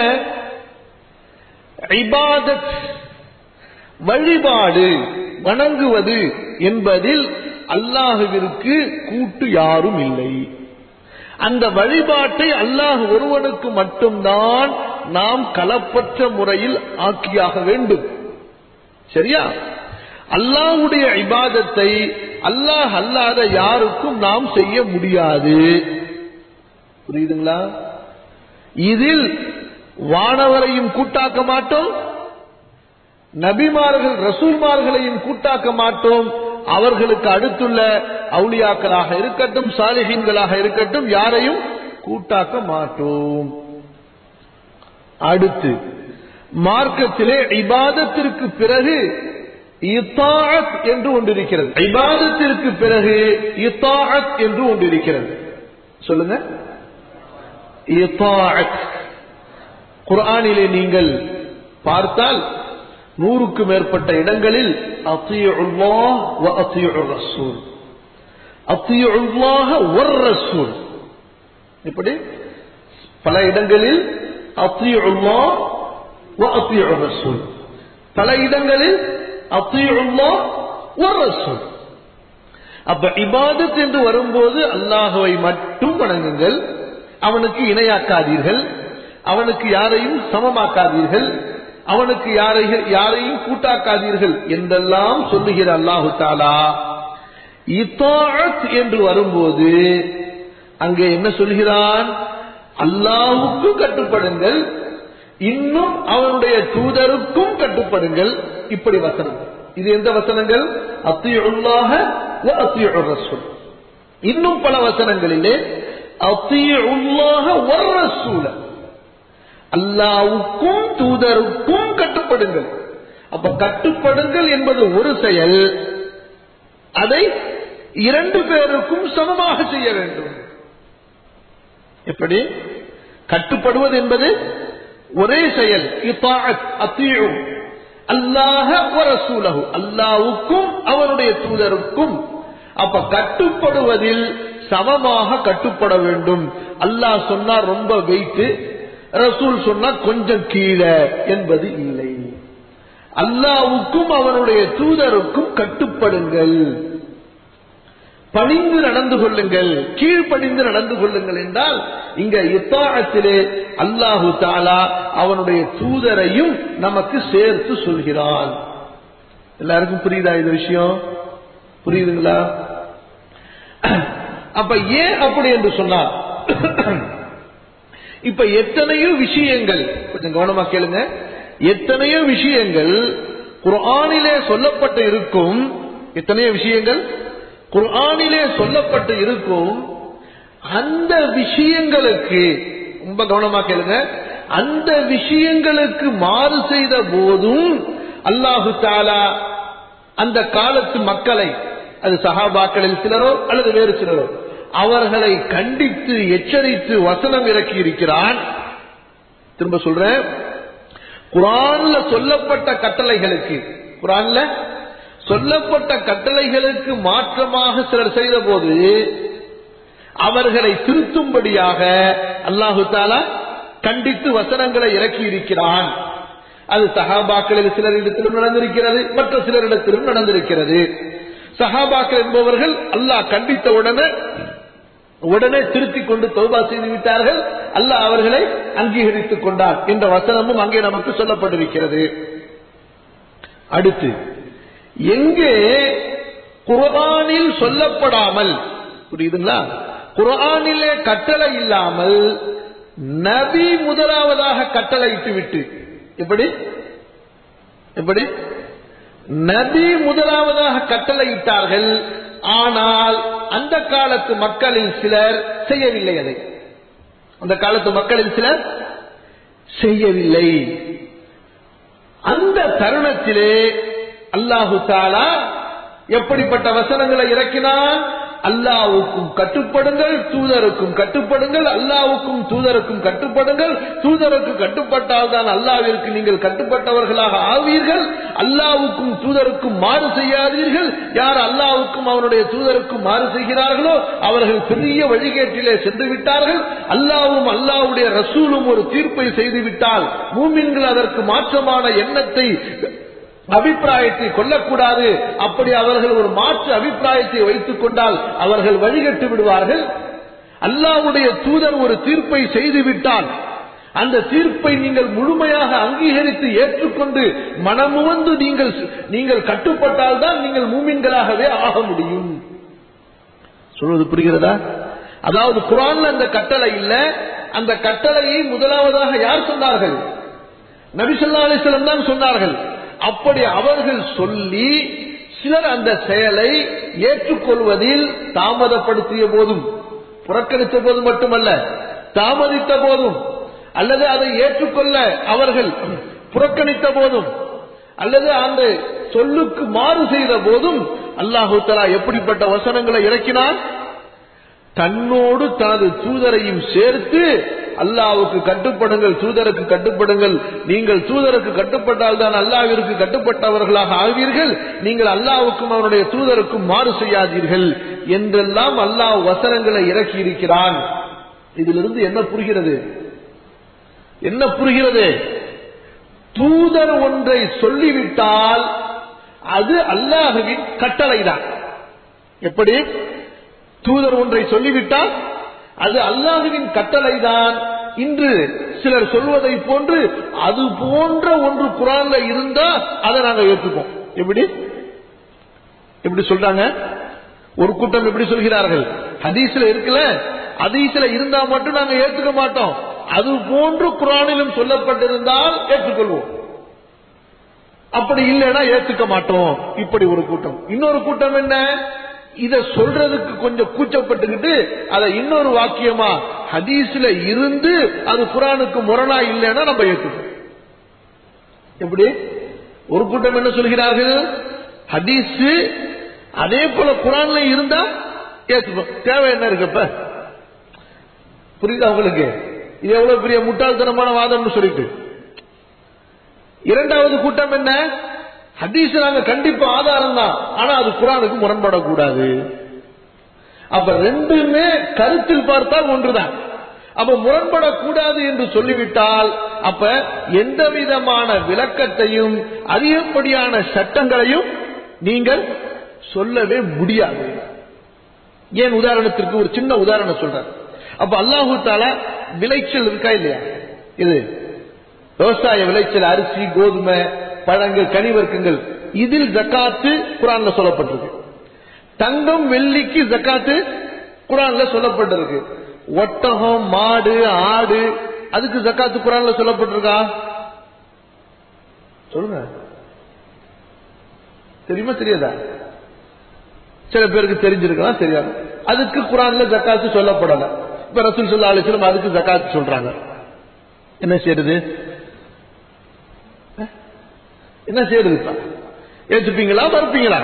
இபாதத் வழிபாடு வணங்குவது என்பதில் அல்லாஹுவிற்கு கூட்டு யாரும் இல்லை அந்த வழிபாட்டை அல்லாஹ் ஒருவனுக்கு மட்டும்தான் நாம் களப்பற்ற முறையில் ஆக்கியாக வேண்டும் சரியா அல்லாஹுடைய இபாதத்தை அல்லாஹ் அல்லாத யாருக்கும் நாம் செய்ய முடியாது புரியுதுங்களா இதில் வானவரையும் கூட்டாக்க மாட்டோம் நபிமார்கள் ரசூல்மார்களையும் கூட்டாக்க மாட்டோம் அவர்களுக்கு அடுத்துள்ள அவுளியாக்களாக இருக்கட்டும் சாலிஹீன்களாக இருக்கட்டும் யாரையும் கூட்டாக்க மாட்டோம் அடுத்து மார்க்கத்திலே இபாதத்திற்கு பிறகு இத்தாஅத் என்று ஒன்றிருக்கிறது இபாதத்திற்கு பிறகு இத்தாஅத் என்று ஒன்றிருக்கிறது சொல்லுங்க இத்தாஅத் குர்ஆனிலே நீங்கள் பார்த்தால் நூறுக்கு மேற்பட்ட இடங்களில் அத்தியுல்லாஹ் வ அத்தியுர் ரசூல் அத்தியுல்லாஹ வர் ரசூல் இப்படி பல இடங்களில் அத்தியுல்லாஹ் வ அத்தியுர் ரசூல் பல இடங்களில் அத்தியுள்ளா ஒரு ரசூல் அப்ப இபாதத் என்று வரும்போது அல்லாஹுவை மட்டும் வணங்குங்கள் அவனுக்கு இணையாக்காதீர்கள் அவனுக்கு யாரையும் சமமாக்காதீர்கள் அவனுக்கு யாரையும் யாரையும் கூட்டாக்காதீர்கள் என்றெல்லாம் சொல்லுகிற அல்லாஹு தாலா இத்தாத் என்று வரும்போது அங்கே என்ன சொல்கிறான் அல்லாஹுக்கும் கட்டுப்படுங்கள் இன்னும் அவனுடைய தூதருக்கும் கட்டுப்படுங்கள் இப்படி வசனம் இது எந்த வசனங்கள் அத்தியுள்ளாக அத்தியுர் ரசூல் இன்னும் பல வசனங்களிலே அத்தியுள்ளாக ஒரு ரசூல அல்லாவுக்கும் தூதருக்கும் கட்டுப்படுங்கள் அப்ப கட்டுப்படுங்கள் என்பது ஒரு செயல் அதை இரண்டு பேருக்கும் சமமாக செய்ய வேண்டும் எப்படி கட்டுப்படுவது என்பது ஒரே செயல் அத்தியும் அல்லாஹ வரசூலகு அல்லாவுக்கும் அவருடைய தூதருக்கும் அப்ப கட்டுப்படுவதில் சமமாக கட்டுப்பட வேண்டும் அல்லாஹ் சொன்னா ரொம்ப வெயிட் ரசூல் சொன்னா கொஞ்சம் கீழே என்பது இல்லை அல்லாவுக்கும் அவனுடைய தூதருக்கும் கட்டுப்படுங்கள் பணிந்து நடந்து கொள்ளுங்கள் கீழ்ப்படிந்து நடந்து கொள்ளுங்கள் என்றால் இங்க இத்தாகத்திலே அல்லாஹு தாலா அவனுடைய தூதரையும் நமக்கு சேர்த்து சொல்கிறான் எல்லாருக்கும் புரியுதா இந்த விஷயம் புரியுதுங்களா அப்ப ஏன் அப்படி என்று சொன்னார் இப்ப எத்தனையோ விஷயங்கள் கொஞ்சம் கவனமா கேளுங்க எத்தனையோ விஷயங்கள் குர்ஆனிலே சொல்லப்பட்டு இருக்கும் எத்தனையோ விஷயங்கள் குர்ஆனிலே சொல்லப்பட்டு இருக்கும் அந்த விஷயங்களுக்கு ரொம்ப கவனமா கேளுங்க அந்த விஷயங்களுக்கு மாறு செய்த போதும் அல்லாஹு தாலா அந்த காலத்து மக்களை அது சஹாபாக்களில் சிலரோ அல்லது வேறு சிலரோ அவர்களை கண்டித்து எச்சரித்து வசனம் இறக்கி இருக்கிறான் திரும்ப சொல்றேன் குரான்ல சொல்லப்பட்ட கட்டளைகளுக்கு குரான்ல சொல்லப்பட்ட கட்டளைகளுக்கு மாற்றமாக சிலர் செய்த போது அவர்களை திருத்தும்படியாக அல்லாஹு தாலா கண்டித்து வசனங்களை இறக்கி இருக்கிறான் அது சஹாபாக்களில் சிலரிடத்திலும் நடந்திருக்கிறது மற்ற சிலரிடத்திலும் நடந்திருக்கிறது சஹாபாக்கள் என்பவர்கள் அல்லாஹ் கண்டித்த உடனே உடனே திருத்திக் கொண்டு தௌபா செய்து விட்டார்கள் அல்லாஹ் அவர்களை அங்கீகரித்துக் கொண்டார் என்ற வசனமும் அங்கே நமக்கு சொல்லப்பட்டிருக்கிறது அடுத்து எங்கே குர்ஆனில் சொல்லப்படாமல் புரியுதுங்களா குர்ஆனிலே கட்டளை இல்லாமல் நபி முதலாவதாக கட்டளையிட்டு விட்டு எப்படி எப்படி நபி முதலாவதாக கட்டளையிட்டார்கள் ஆனால் அந்த காலத்து மக்களில் சிலர் செய்யவில்லை அதை அந்த காலத்து மக்களில் சிலர் செய்யவில்லை அந்த தருணத்திலே அல்லாஹு தாலா எப்படிப்பட்ட வசனங்களை இறக்கினான் அல்லாவுக்கும் கட்டுப்படுங்கள் தூதருக்கும் கட்டுப்படுங்கள் அல்லாவுக்கும் தூதருக்கும் கட்டுப்படுங்கள் தூதருக்கு கட்டுப்பட்டால் தான் அல்லாவிற்கு நீங்கள் கட்டுப்பட்டவர்களாக ஆவீர்கள் அல்லாவுக்கும் தூதருக்கும் மாறு செய்யாதீர்கள் யார் அல்லாவுக்கும் அவனுடைய தூதருக்கும் மாறு செய்கிறார்களோ அவர்கள் பெரிய வழிகேட்டிலே சென்று விட்டார்கள் அல்லாவும் அல்லாவுடைய ரசூலும் ஒரு தீர்ப்பை செய்துவிட்டால் மூமின்கள் அதற்கு மாற்றமான எண்ணத்தை அபிப்பிராயத்தை கொள்ளக்கூடாது அப்படி அவர்கள் ஒரு மாற்று அபிப்பிராயத்தை வைத்துக் கொண்டால் அவர்கள் வழிகட்டு விடுவார்கள் அல்லாவுடைய தூதர் ஒரு தீர்ப்பை செய்துவிட்டால் அந்த தீர்ப்பை நீங்கள் முழுமையாக அங்கீகரித்து ஏற்றுக்கொண்டு மனமுவந்து நீங்கள் நீங்கள் கட்டுப்பட்டால் தான் நீங்கள் மூமின்களாகவே ஆக முடியும் சொல்வது புரிகிறதா அதாவது குரான்ல அந்த கட்டளை இல்ல அந்த கட்டளையை முதலாவதாக யார் சொன்னார்கள் நபிசல்லா அலிஸ்லம் தான் சொன்னார்கள் அப்படி அவர்கள் சொல்லி சிலர் அந்த செயலை ஏற்றுக்கொள்வதில் தாமதப்படுத்திய போதும் புறக்கணித்த போது மட்டுமல்ல தாமதித்த போதும் அல்லது அதை ஏற்றுக்கொள்ள அவர்கள் புறக்கணித்த போதும் அல்லது அந்த சொல்லுக்கு மாறு செய்த போதும் அல்லாஹு தலா எப்படிப்பட்ட வசனங்களை இறக்கினார் தன்னோடு தனது தூதரையும் சேர்த்து அல்லாவுக்கு கட்டுப்படுங்கள் தூதருக்கு கட்டுப்படுங்கள் நீங்கள் தூதருக்கு கட்டுப்பட்டால் தான் அல்லாவிற்கு கட்டுப்பட்டவர்களாக ஆவீர்கள் நீங்கள் அல்லாவுக்கும் அவனுடைய தூதருக்கும் மாறு செய்யாதீர்கள் என்றெல்லாம் அல்லாஹ் வசனங்களை இறக்கி இருக்கிறான் இதிலிருந்து என்ன புரிகிறது என்ன புரிகிறது தூதர் ஒன்றை சொல்லிவிட்டால் அது அல்லாஹுவின் கட்டளைதான் எப்படி தூதர் ஒன்றை சொல்லிவிட்டால் அது அல்லாஹுவின் கட்டளைதான் இன்று சிலர் சொல்வதை போன்று அது போன்ற ஒன்று குரான்ல இருந்தா அதை நாங்க ஏற்றுப்போம் எப்படி எப்படி சொல்றாங்க ஒரு கூட்டம் எப்படி சொல்கிறார்கள் ஹதீஸ்ல இருக்குல்ல ஹதீஸ்ல இருந்தா மட்டும் நாங்க ஏத்துக்க மாட்டோம் அது போன்று குரானிலும் சொல்லப்பட்டிருந்தால் ஏற்றுக்கொள்வோம் அப்படி இல்லைன்னா ஏத்துக்க மாட்டோம் இப்படி ஒரு கூட்டம் இன்னொரு கூட்டம் என்ன இத சொல்றதுக்கு கொஞ்சம் கூச்சப்பட்டுக்கிட்டு அதை இன்னொரு வாக்கியமா ஹதீஸ்ல இருந்து அது குரானுக்கு முரணா இல்லைன்னா நம்ம ஏத்துக்கோம் எப்படி ஒரு கூட்டம் என்ன சொல்கிறார்கள் ஹதீஸ் அதே போல குரான்ல இருந்தா ஏத்துப்போம் தேவை என்ன இருக்கப்ப புரியுதா உங்களுக்கு இது எவ்வளவு பெரிய முட்டாள்தனமான வாதம்னு சொல்லிட்டு இரண்டாவது கூட்டம் என்ன ஹதீஸ் நாங்க கண்டிப்பா ஆதாரம் தான் ஆனா அது குரானுக்கு முரண்படக்கூடாது அப்ப ரெண்டுமே கருத்தில் பார்த்தால் ஒன்றுதான் அப்ப முரண்படக்கூடாது என்று சொல்லிவிட்டால் அப்ப எந்த விதமான விளக்கத்தையும் அதிகப்படியான சட்டங்களையும் நீங்கள் சொல்லவே முடியாது ஏன் உதாரணத்திற்கு ஒரு சின்ன உதாரணம் சொல்றேன் அப்ப அல்லாஹு தாலா விளைச்சல் இருக்கா இல்லையா இது விவசாய விளைச்சல் அரிசி கோதுமை பழங்கள் கனிவர்க்கங்கள் இதில் ஜக்காத்து குரான்ல சொல்லப்பட்டிருக்கு தங்கம் வெள்ளிக்கு ஜக்காத்து குரான்ல சொல்லப்பட்டிருக்கு ஒட்டகம் மாடு ஆடு அதுக்கு ஜக்காத்து குரான்ல சொல்லப்பட்டிருக்கா சொல்லுங்க தெரியுமா தெரியாதா சில பேருக்கு தெரிஞ்சிருக்கலாம் தெரியாது அதுக்கு குரான்ல ஜக்காத்து சொல்லப்படல இப்ப ரசூல் சொல்லா அலிஸ்லம் அதுக்கு ஜக்காத்து சொல்றாங்க என்ன செய்யறது என்ன செய்யறது இப்ப ஏத்துப்பீங்களா மறுப்பீங்களா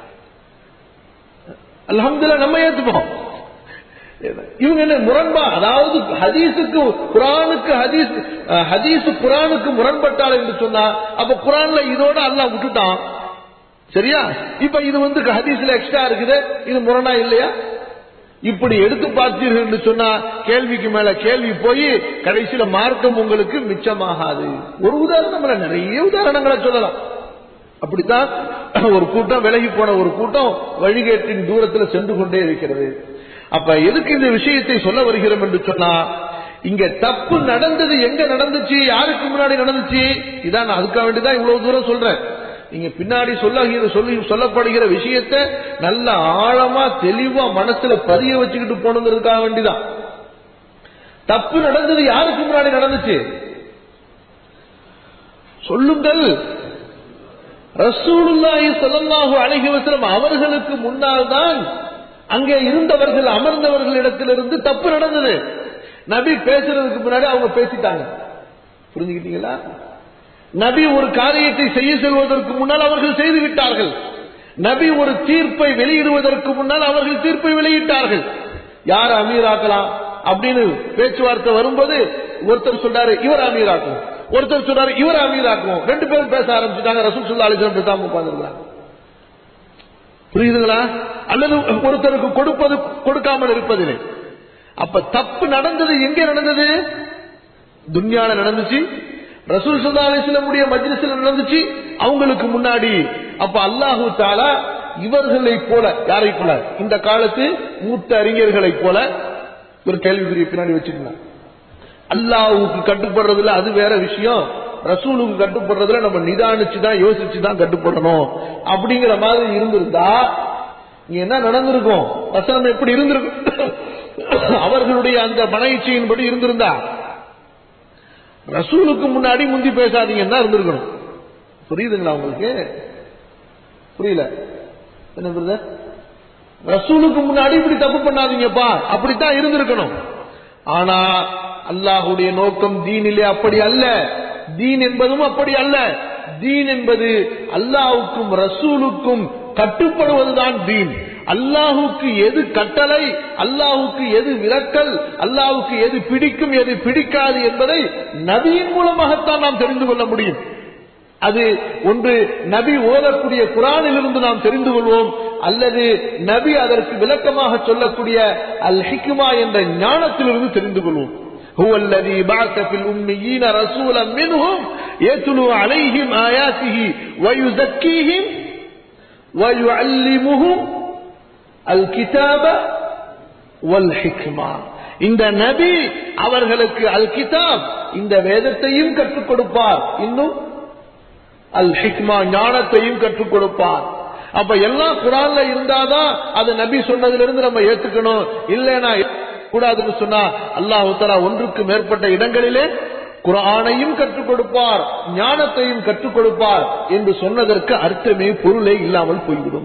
அல்ஹம்துல்லா நம்ம ஏத்துப்போம் இவங்க என்ன முரண்பா அதாவது ஹதீஸுக்கு குரானுக்கு ஹதீஸ் ஹதீஸ் குரானுக்கு முரண்பட்டால் என்று சொன்னா அப்ப குரான்ல இதோட அல்லாஹ் விட்டுட்டான் சரியா இப்ப இது வந்து ஹதீஸ்ல எக்ஸ்ட்ரா இருக்குது இது முரணா இல்லையா இப்படி எடுத்து பார்த்தீர்கள் என்று சொன்னா கேள்விக்கு மேல கேள்வி போய் கடைசியில மார்க்கம் உங்களுக்கு மிச்சமாகாது ஒரு உதாரணம் இல்ல நிறைய உதாரணங்களை சொல்லலாம் அப்படித்தான் ஒரு கூட்டம் விலகி போன ஒரு கூட்டம் வழிகேட்டின் தூரத்தில் சென்று கொண்டே இருக்கிறது அப்ப எதுக்கு இந்த விஷயத்தை சொல்ல வருகிறோம் என்று சொன்னா இங்க தப்பு நடந்தது எங்க நடந்துச்சு யாருக்கு முன்னாடி நடந்துச்சு இதான் நான் அதுக்காக வேண்டிதான் இவ்வளவு தூரம் சொல்றேன் நீங்க பின்னாடி சொல்ல சொல்லி சொல்லப்படுகிற விஷயத்த நல்ல ஆழமா தெளிவா மனசுல பதிய வச்சுக்கிட்டு போனதுக்காக வேண்டிதான் தப்பு நடந்தது யாருக்கு முன்னாடி நடந்துச்சு சொல்லுங்கள் ரசூலுல்லாஹி ஸல்லல்லாஹு அலைஹி வஸல்லம் அவர்களுக்கு முன்னால் தான் அங்கே இருந்தவர்கள் அமர்ந்தவர்களிடத்திலிருந்து தப்பு நடந்தது நபி பேசுறதுக்கு முன்னாடி அவங்க பேசிட்டாங்க புரிஞ்சுக்கிட்டீங்களா நபி ஒரு காரியத்தை செய்ய செல்வதற்கு முன்னால் அவர்கள் செய்து விட்டார்கள் நபி ஒரு தீர்ப்பை வெளியிடுவதற்கு முன்னால் அவர்கள் தீர்ப்பை வெளியிட்டார்கள் யார் அமீராக்கலாம் அப்படின்னு பேச்சுவார்த்தை வரும்போது ஒருத்தர் சொல்றாரு இவர் அமீராக்கும் ஒருத்தர் சொல்றாரு இவர் அமீராக்கும் ரெண்டு பேரும் பேச ஆரம்பிச்சுட்டாங்க ரசூல் சுல்லா அலிஸ்லாம் பேசாம உட்கார்ந்துருக்காங்க புரியுதுங்களா அல்லது ஒருத்தருக்கு கொடுப்பது கொடுக்காமல் இருப்பதில்லை அப்ப தப்பு நடந்தது எங்கே நடந்தது துன்யால நடந்துச்சு ரசூல் சுல்லா அலிஸ்லமுடைய மஜ்லிஸ்ல நடந்துச்சு அவங்களுக்கு முன்னாடி அப்ப அல்லாஹு தாலா இவர்களை போல யாரை போல இந்த காலத்து மூத்த அறிஞர்களை போல ஒரு கேள்விக்குரிய பின்னாடி வச்சுக்கலாம் அல்லாஹுக்கு கட்டுப்படுறதுல அது வேற விஷயம் ரசூலுக்கு கட்டுப்படுறதுல நம்ம நிதானிச்சு தான் யோசிச்சு தான் கட்டுப்படணும் அப்படிங்கிற மாதிரி இருந்திருந்தா இங்க என்ன நடந்திருக்கும் வசனம் எப்படி இருந்திருக்கும் அவர்களுடைய அந்த மன இச்சையின்படி இருந்திருந்தா ரசூலுக்கு முன்னாடி முந்தி பேசாதீங்கன்னா இருந்திருக்கணும் புரியுதுங்களா உங்களுக்கு புரியல என்ன பிரதர் ரசூலுக்கு முன்னாடி இப்படி தப்பு பண்ணாதீங்கப்பா அப்படித்தான் இருந்திருக்கணும் ஆனா அல்லாஹுடைய நோக்கம் தீனிலே அப்படி அல்ல தீன் என்பதும் அப்படி அல்ல தீன் என்பது அல்லாஹுக்கும் ரசூலுக்கும் கட்டுப்படுவதுதான் தீன் அல்லாஹுக்கு எது கட்டளை அல்லாஹுக்கு எது விலக்கல் அல்லாஹுக்கு எது பிடிக்கும் எது பிடிக்காது என்பதை நபியின் மூலமாகத்தான் நாம் தெரிந்து கொள்ள முடியும் அது ஒன்று நபி ஓதக்கூடிய குரானிலிருந்து நாம் தெரிந்து கொள்வோம் அல்லது நபி அதற்கு விளக்கமாக சொல்லக்கூடிய அல் ஹிக்மா என்ற ஞானத்திலிருந்து தெரிந்து கொள்வோம் هو الذي بعث في الأميين رسولا منهم يتلو عليهم آياته ويزكيهم ويعلمهم الكتاب والحكمة இந்த நபி அவர்களுக்கு அல் கிதாப் இந்த வேதத்தையும் கற்றுக் கொடுப்பார் இன்னும் அல் ஹிக்மா ஞானத்தையும் கற்றுக் கொடுப்பார் அப்ப எல்லாம் குரான்ல இருந்தாதான் அது நபி சொன்னதுல இருந்து நம்ம ஏத்துக்கணும் இல்லைன்னா கூடாதுன்னு சொன்னா அல்லாஹு தலா ஒன்றுக்கு மேற்பட்ட இடங்களிலே குரானையும் கற்றுக் கொடுப்பார் ஞானத்தையும் கற்றுக் கொடுப்பார் என்று சொன்னதற்கு அர்த்தமே பொருளே இல்லாமல் போய்விடும்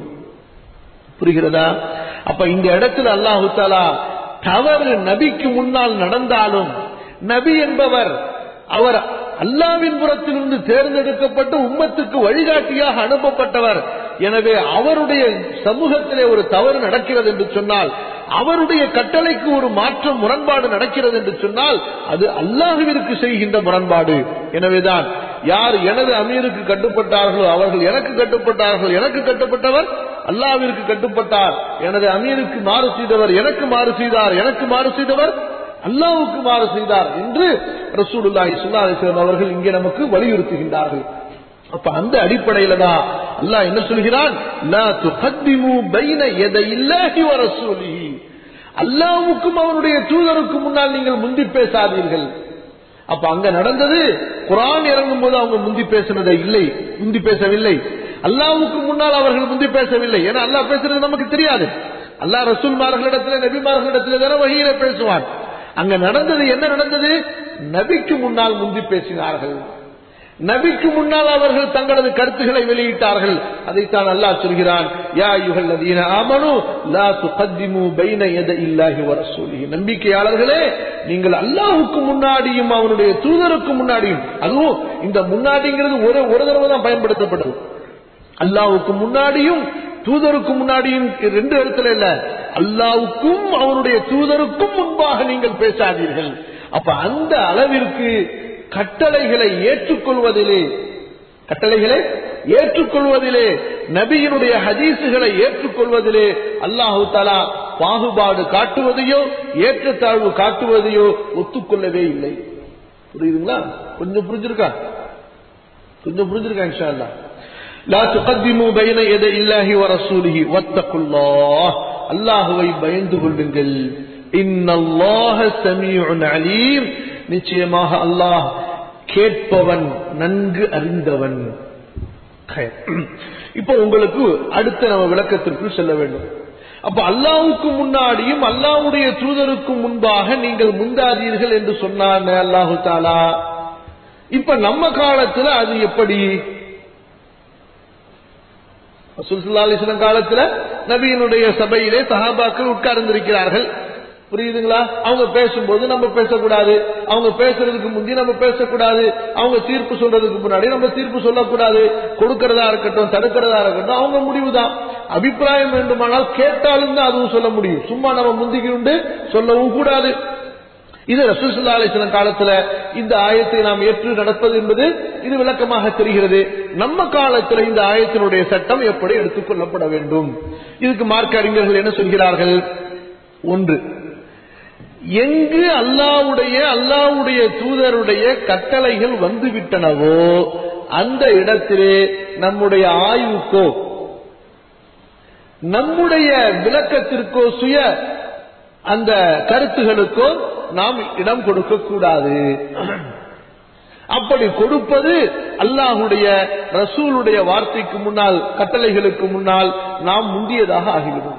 புரிகிறதா அப்ப இந்த இடத்துல அல்லாஹு தாலா தவறு நபிக்கு முன்னால் நடந்தாலும் நபி என்பவர் அவர் அல்லாவின் புறத்திலிருந்து தேர்ந்தெடுக்கப்பட்டு உம்மத்துக்கு வழிகாட்டியாக அனுப்பப்பட்டவர் எனவே அவருடைய சமூகத்திலே ஒரு தவறு நடக்கிறது என்று சொன்னால் அவருடைய கட்டளைக்கு ஒரு மாற்றம் முரண்பாடு நடக்கிறது என்று சொன்னால் அது அல்லாஹுவிற்கு செய்கின்ற முரண்பாடு எனவேதான் யார் எனது அமீருக்கு கட்டுப்பட்டார்களோ அவர்கள் எனக்கு கட்டுப்பட்டார்கள் எனக்கு கட்டுப்பட்டவர் அல்லாவிற்கு கட்டுப்பட்டார் எனது அமீருக்கு மாறு செய்தவர் எனக்கு மாறு செய்தார் எனக்கு மாறு செய்தவர் அல்லாவுக்கு மாறு செய்தார் என்று ரசூலுல்லாஹி ஸல்லல்லாஹு அலைஹி வஸல்லம் அவர்கள் இங்கே நமக்கு வலியுறுத்துகின்றார்கள் அப்ப அந்த அடிப்படையில தான் அல்லாஹ் என்ன சொல்கிறான் லா துகத்திமு பைன யதையில்லாஹி வ ரசூலிஹி அல்லாஹ்வுக்கும் அவனுடைய தூதருக்கும் முன்னால் நீங்கள் முந்தி பேசாதீர்கள் அப்ப அங்க நடந்தது குரான் இறங்கும் போது அவங்க முந்தி பேசினதை இல்லை முந்தி பேசவில்லை அல்லாவுக்கு முன்னால் அவர்கள் முந்தி பேசவில்லை ஏன்னா அல்லாஹ் பேசுறது நமக்கு தெரியாது அல்லாஹ் ரசூல்மார்களிடத்துல நபிமார்களிடத்துல தானே வகையில பேசுவான் அங்க நடந்தது என்ன நடந்தது நபிக்கு முன்னால் முந்தி பேசினார்கள் நபிக்கு முன்னால் அவர்கள் தங்களது கருத்துக்களை வெளியிட்டார்கள் அதைத்தான் அல்லாஹ் சொல்கிறான் யா யுகல்லதீன ஆமனு லா துகத்திமு பைன யத இல்லாஹி வ ரசூலிஹி நம்பிக்கையாளர்களே நீங்கள் அல்லாஹ்வுக்கு முன்னாடியும் அவனுடைய தூதருக்கு முன்னாடியும் அதுவும் இந்த முன்னாடிங்கிறது ஒரு ஒரு தடவை தான் பயன்படுத்தப்பட்டது அல்லாஹ்வுக்கு முன்னாடியும் தூதருக்கு முன்னாடியும் ரெண்டு இடத்துல இல்ல அல்லாவுக்கும் அவனுடைய தூதருக்கும் முன்பாக நீங்கள் பேசாதீர்கள் அப்ப அந்த அளவிற்கு கட்டளைகளை ஏற்றுக்கொள்வதிலே கட்டளைகளை ஏற்றுக்கொள்வதிலே நபியினுடைய ஹதீசுகளை ஏற்றுக்கொள்வதிலே அல்லாஹு தாலா பாகுபாடு காட்டுவதையோ ஏற்றத்தாழ்வு காட்டுவதையோ ஒத்துக்கொள்ளவே இல்லை புரியுதுங்களா கொஞ்சம் புரிஞ்சிருக்கா கொஞ்சம் புரிஞ்சிருக்கா இன்ஷா அல்லா லா துகத்திமு பைன எதை இல்லாஹி வ ரசூலிஹி வத்தகுல்லாஹ் அல்லாஹுவை பயந்து கொள்ளுங்கள் இன்னல்லாஹ சமீஉன் அலீம் நிச்சயமாக அல்லாஹ் கேட்பவன் நன்கு அறிந்தவன் இப்போ உங்களுக்கு அடுத்த நம்ம விளக்கத்திற்குள் செல்ல வேண்டும் அப்ப அல்லாவுக்கு முன்னாடியும் அல்லாவுடைய தூதருக்கு முன்பாக நீங்கள் முந்தாதீர்கள் என்று சொன்னான் அல்லாஹு தாலா இப்ப நம்ம காலத்துல அது எப்படி சுல்சுல்லாலிஸ்லம் காலத்துல நபியினுடைய சபையிலே சஹாபாக்கள் உட்கார்ந்திருக்கிறார்கள் புரியுதுங்களா அவங்க பேசும்போது நம்ம பேசக்கூடாது அவங்க பேசுறதுக்கு முந்தி நம்ம பேசக்கூடாது அவங்க தீர்ப்பு சொல்றதுக்கு முன்னாடி நம்ம தீர்ப்பு சொல்லக்கூடாது கொடுக்கறதா இருக்கட்டும் தடுக்கிறதா இருக்கட்டும் அவங்க முடிவுதான் அபிப்பிராயம் வேண்டுமானால் கேட்டாலும் தான் அதுவும் சொல்ல முடியும் சும்மா நம்ம முந்திக்கிண்டு சொல்லவும் கூடாது இது ரசூசுல்லா அலிஸ்லாம் காலத்துல இந்த ஆயத்தை நாம் ஏற்று நடப்பது என்பது இது விளக்கமாக தெரிகிறது நம்ம காலத்துல இந்த ஆயத்தினுடைய சட்டம் எப்படி எடுத்துக்கொள்ளப்பட வேண்டும் இதுக்கு மார்க்க அறிஞர்கள் என்ன சொல்கிறார்கள் ஒன்று எங்கு அல்லாவுடைய அல்லாவுடைய தூதருடைய கட்டளைகள் வந்துவிட்டனவோ அந்த இடத்திலே நம்முடைய ஆய்வுக்கோ நம்முடைய விளக்கத்திற்கோ சுய அந்த கருத்துகளுக்கோ நாம் இடம் கொடுக்க கூடாது அப்படி கொடுப்பது அல்லாஹுடைய ரசூலுடைய வார்த்தைக்கு முன்னால் கட்டளைகளுக்கு முன்னால் நாம் முந்தியதாக ஆகிவிடும்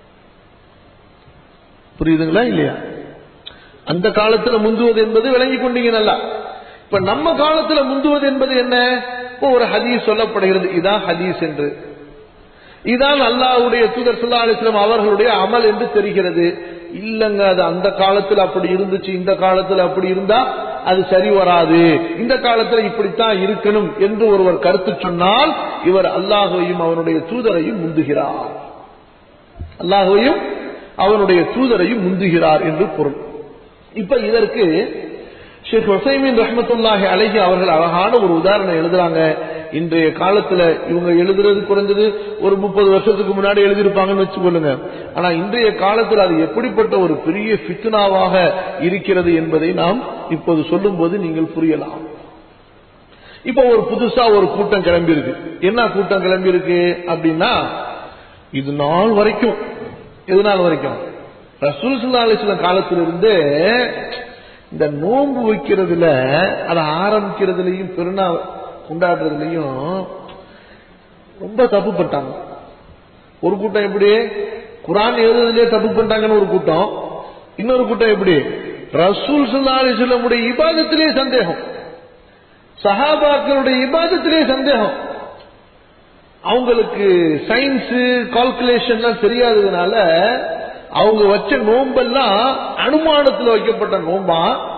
புரியுதுங்களா இல்லையா அந்த காலத்துல முந்துவது என்பது விளங்கி கொண்டீங்க நல்லா இப்ப நம்ம காலத்துல முந்துவது என்பது என்ன இப்போ ஒரு ஹதீஸ் சொல்லப்படுகிறது இதான் ஹதீஸ் என்று இதான் அல்லாஹ்வுடைய தூதர் சுல்லா அலிஸ்லாம் அவர்களுடைய அமல் என்று தெரிகிறது இல்லங்க அது அந்த காலத்துல அப்படி இருந்துச்சு இந்த காலத்துல அப்படி இருந்தா அது சரி வராது இந்த காலத்துல இப்படித்தான் இருக்கணும் என்று ஒருவர் கருத்து சொன்னால் இவர் அல்லாஹையும் அவனுடைய தூதரையும் முந்துகிறார் அல்லாஹையும் அவனுடைய தூதரையும் முந்துகிறார் என்று பொருள் இப்ப இதற்கு ஷேக் ஹுசைமின் ரஹ்மத்துல்லாஹி அலைஹி அவர்கள் அழகான ஒரு உதாரணம் எழுதுறாங்க இன்றைய காலத்துல இவங்க எழுதுறது குறைஞ்சது ஒரு முப்பது வருஷத்துக்கு முன்னாடி எழுதியிருப்பாங்கன்னு வச்சுக்கொள்ளுங்க ஆனா இன்றைய காலத்தில் அது எப்படிப்பட்ட ஒரு பெரிய ஃபித்னாவாக இருக்கிறது என்பதை நாம் இப்போது சொல்லும்போது நீங்கள் புரியலாம் இப்போ ஒரு புதுசா ஒரு கூட்டம் கிளம்பி இருக்கு என்ன கூட்டம் கிளம்பி இருக்கு அப்படின்னா இது நாள் வரைக்கும் எது நாள் வரைக்கும் ரசூல் சுல்லா அலிஸ்லாம் காலத்திலிருந்து இந்த நோன்பு வைக்கிறதுல அதை ஆரம்பிக்கிறதுலயும் பெருநாள் கொண்டாடுறதுலயும் ரொம்ப தப்பு பண்ணிட்டாங்க ஒரு கூட்டம் எப்படி குரான் எழுதுறதுலயே தப்பு பண்ணிட்டாங்கன்னு ஒரு கூட்டம் இன்னொரு கூட்டம் எப்படி ரசூல் சுல்லா அலிஸ்லமுடைய இபாதத்திலேயே சந்தேகம் சஹாபாக்களுடைய இபாதத்திலே சந்தேகம் அவங்களுக்கு சயின்ஸ் கால்குலேஷன்லாம் தெரியாததுனால அவங்க வச்ச நோம்பெல்லாம் அனுமானத்தில் வைக்கப்பட்ட நோம்பா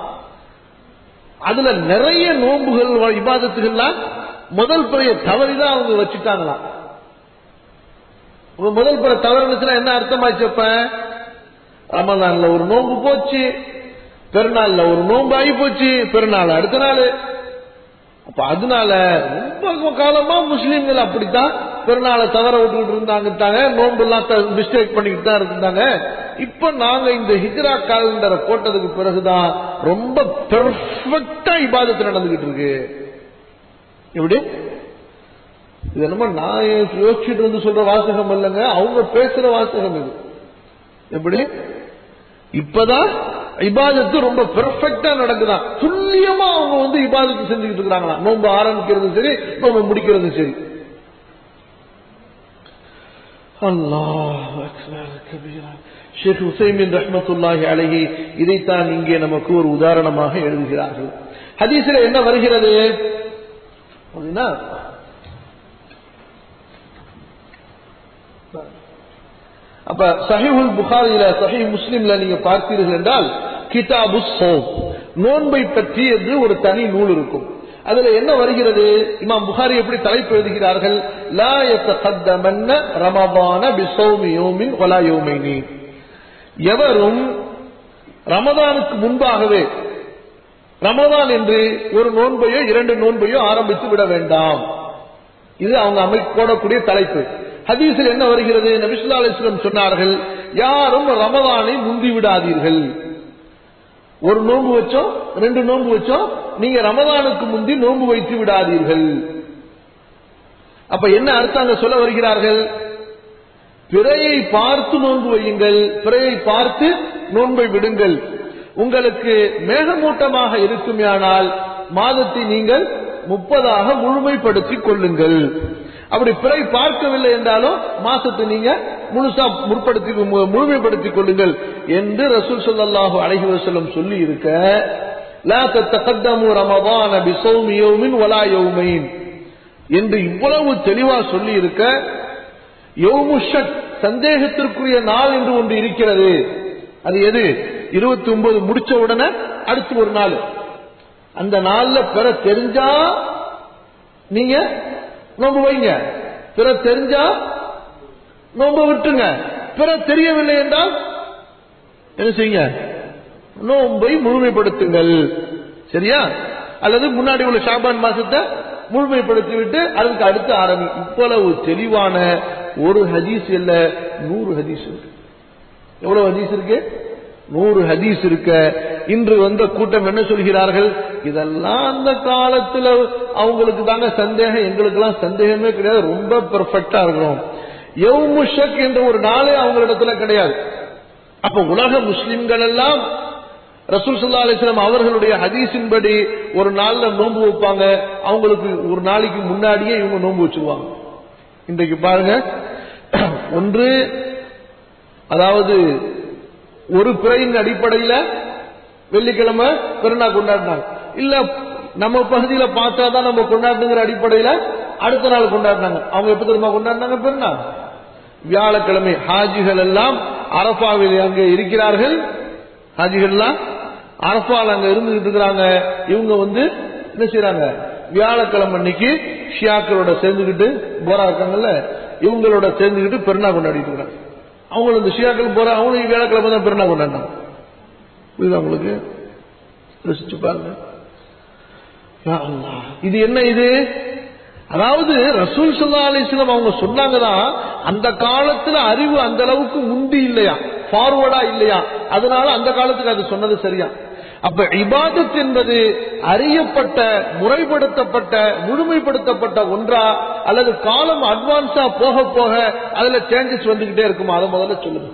அதுல நிறைய நோன்புகள் இபாதத்துகள்லாம் முதல் பிறைய தவறிதான் அவங்க வச்சுட்டாங்களாம் உங்க முதல் பிற தவறுனுச்சுன்னா என்ன அர்த்தமாச்சு அப்ப ரமதான்ல ஒரு நோன்பு போச்சு பெருநாள்ல ஒரு நோன்பு ஆகி போச்சு பெருநாள் அடுத்த நாள் அப்ப அதனால ரொம்ப காலமா முஸ்லீம்கள் அப்படித்தான் பெருநாளை தவற விட்டுக்கிட்டு இருந்தாங்க நோன்பு எல்லாம் மிஸ்டேக் பண்ணிக்கிட்டு தான் இருந்தாங்க இப்ப நாங்க இந்த ஹிஜ்ரா காலண்டரை போட்டதுக்கு பிறகுதான் ரொம்ப பெர்ஃபெக்டா இபாதத்து நடந்துகிட்டு இருக்கு இப்படி இது என்னமோ நான் யோசிச்சுட்டு வந்து சொல்ற வாசகம் இல்லைங்க அவங்க பேசுற வாசகம் இது எப்படி இப்பதான் இபாதத்து ரொம்ப பெர்ஃபெக்டா நடக்குதான் துல்லியமா அவங்க வந்து இபாதத்து செஞ்சுக்கிட்டு இருக்கிறாங்களா நோன்பு ஆரம்பிக்கிறதும் சரி நோன்பு முடிக்கிறதும் சரி ஷேக் ஹுசைமின் ரஹ்மத்துல்லாஹி அழகி இதைத்தான் இங்கே நமக்கு ஒரு உதாரணமாக எழுதுகிறார்கள் ஹதீஸில் என்ன வருகிறது அப்படின்னா அப்ப சஹிஹுல் புகாரில சஹி முஸ்லிம்ல நீங்க பார்த்தீர்கள் என்றால் கிதாபு சோம் நோன்பை பற்றி என்று ஒரு தனி நூல் இருக்கும் அதுல என்ன வருகிறது இமாம் புகாரி எப்படி தலைப்பு எழுதுகிறார்கள் லா யத்தகத்தமன்ன ரமபான பிசௌமி யோமின் வலா யோமைனி எவரும் ரமதானுக்கு முன்பாகவே ரமதான் என்று ஒரு நோன்பையோ இரண்டு நோன்பையோ ஆரம்பித்து விட வேண்டாம் இது அவங்க அமை போடக்கூடிய தலைப்பு ஹதீஸில் என்ன வருகிறது நபிசுல்லா அலிஸ்லம் சொன்னார்கள் யாரும் ரமதானை முந்தி விடாதீர்கள் ஒரு நோன்பு வச்சோம் ரெண்டு நோன்பு வச்சோம் நீங்க ரமதானுக்கு முந்தி நோன்பு வைத்து விடாதீர்கள் அப்ப என்ன அர்த்தம் அங்க சொல்ல வருகிறார்கள் பிறையை பார்த்து நோன்பு வையுங்கள் பிறையை பார்த்து நோன்பை விடுங்கள் உங்களுக்கு மேகமூட்டமாக இருக்குமேயானால் மாதத்தை நீங்கள் முப்பதாக முழுமைப்படுத்திக் கொள்ளுங்கள் அப்படி பிறை பார்க்கவில்லை என்றாலும் மாசத்தை நீங்க முழுசா முற்படுத்தி முழுமைப்படுத்திக் கொள்ளுங்கள் என்று ரசூல் ஸல்லல்லாஹு அலைஹி வஸல்லம் சொல்லி இருக்க லா தத்தகத்தமு ரமதான பிஸௌமி யௌமின் வலா யௌமைன் என்று இவ்வளவு தெளிவா சொல்லி இருக்க யௌமு ஷக் சந்தேகத்திற்குரிய நாள் என்று ஒன்று இருக்கிறது அது எது இருபத்தி ஒன்பது முடிச்ச உடனே அடுத்து ஒரு நாள் அந்த நாள்ல பெற தெரிஞ்சா நீங்க நோன்பு வைங்க பிற தெரிஞ்சா நோன்பு விட்டுங்க பிற தெரியவில்லை என்றால் என்ன செய்யுங்க நோன்பை முழுமைப்படுத்துங்கள் சரியா அல்லது முன்னாடி உள்ள ஷாபான் மாசத்தை முழுமைப்படுத்தி விட்டு அதுக்கு அடுத்து ஆரம்பி இவ்வளவு தெளிவான ஒரு ஹதீஸ் இல்ல நூறு ஹதீஸ் இருக்கு எவ்வளவு ஹதீஸ் இருக்கு நூறு ஹதீஸ் இருக்க இன்று வந்த கூட்டம் என்ன சொல்கிறார்கள் இதெல்லாம் அந்த காலத்துல அவங்களுக்கு தாங்க சந்தேகம் எங்களுக்கெல்லாம் சந்தேகமே கிடையாது ரொம்ப பெர்ஃபெக்டா இருக்கிறோம் யவுமுஷக் என்ற ஒரு நாளே அவங்களிடத்துல கிடையாது அப்ப உலக முஸ்லிம்கள் எல்லாம் ரசூல் சல்லா அலிஸ்லாம் அவர்களுடைய ஹதீஸின்படி ஒரு நாள்ல நோன்பு வைப்பாங்க அவங்களுக்கு ஒரு நாளைக்கு முன்னாடியே இவங்க நோன்பு வச்சிருவாங்க இன்றைக்கு பாருங்க ஒன்று அதாவது ஒரு பிறையின் அடிப்படையில வெள்ளிக்கிழமை பெருநா கொண்டாடினாங்க இல்ல நம்ம பகுதியில பார்த்தா தான் நம்ம கொண்டாடுங்கிற அடிப்படையில அடுத்த நாள் கொண்டாடினாங்க அவங்க எப்ப தெரியுமா கொண்டாடினாங்க பெருநா வியாழக்கிழமை ஹாஜிகள் எல்லாம் அரபாவில் அங்கே இருக்கிறார்கள் ஹாஜிகள் எல்லாம் அரபால் அங்க இருந்துகிட்டு இருக்கிறாங்க இவங்க வந்து என்ன செய்யறாங்க வியாழக்கிழமை அன்னைக்கு ஷியாக்களோட சேர்ந்துக்கிட்டு போரா இருக்காங்கல்ல இவங்களோட சேர்ந்துக்கிட்டு பெருநா கொண்டாடிட்டு இருக்கிறாங்க அவங்களும் இந்த ஷியாக்கள் போற அவங்களும் வியாழக்கிழமை தான் பெருநா கொண்டாடினாங்க புரியுதா உங்களுக்கு யோசிச்சு பாருங்க யா அல்லாஹ். இது என்ன இது அதாவது ரசூல் சல்லா அலிஸ்லாம் அவங்க சொன்னாங்கதான் அந்த காலத்துல அறிவு அந்த அளவுக்கு முந்தி இல்லையா ஃபார்வர்டா இல்லையா அதனால அந்த காலத்துக்கு அது சொன்னது சரியா அப்ப இபாதத் என்பது அறியப்பட்ட முறைப்படுத்தப்பட்ட முழுமைப்படுத்தப்பட்ட ஒன்றா அல்லது காலம் அட்வான்ஸா போக போக அதுல சேஞ்சஸ் வந்துகிட்டே இருக்குமா அதை முதல்ல சொல்லுங்க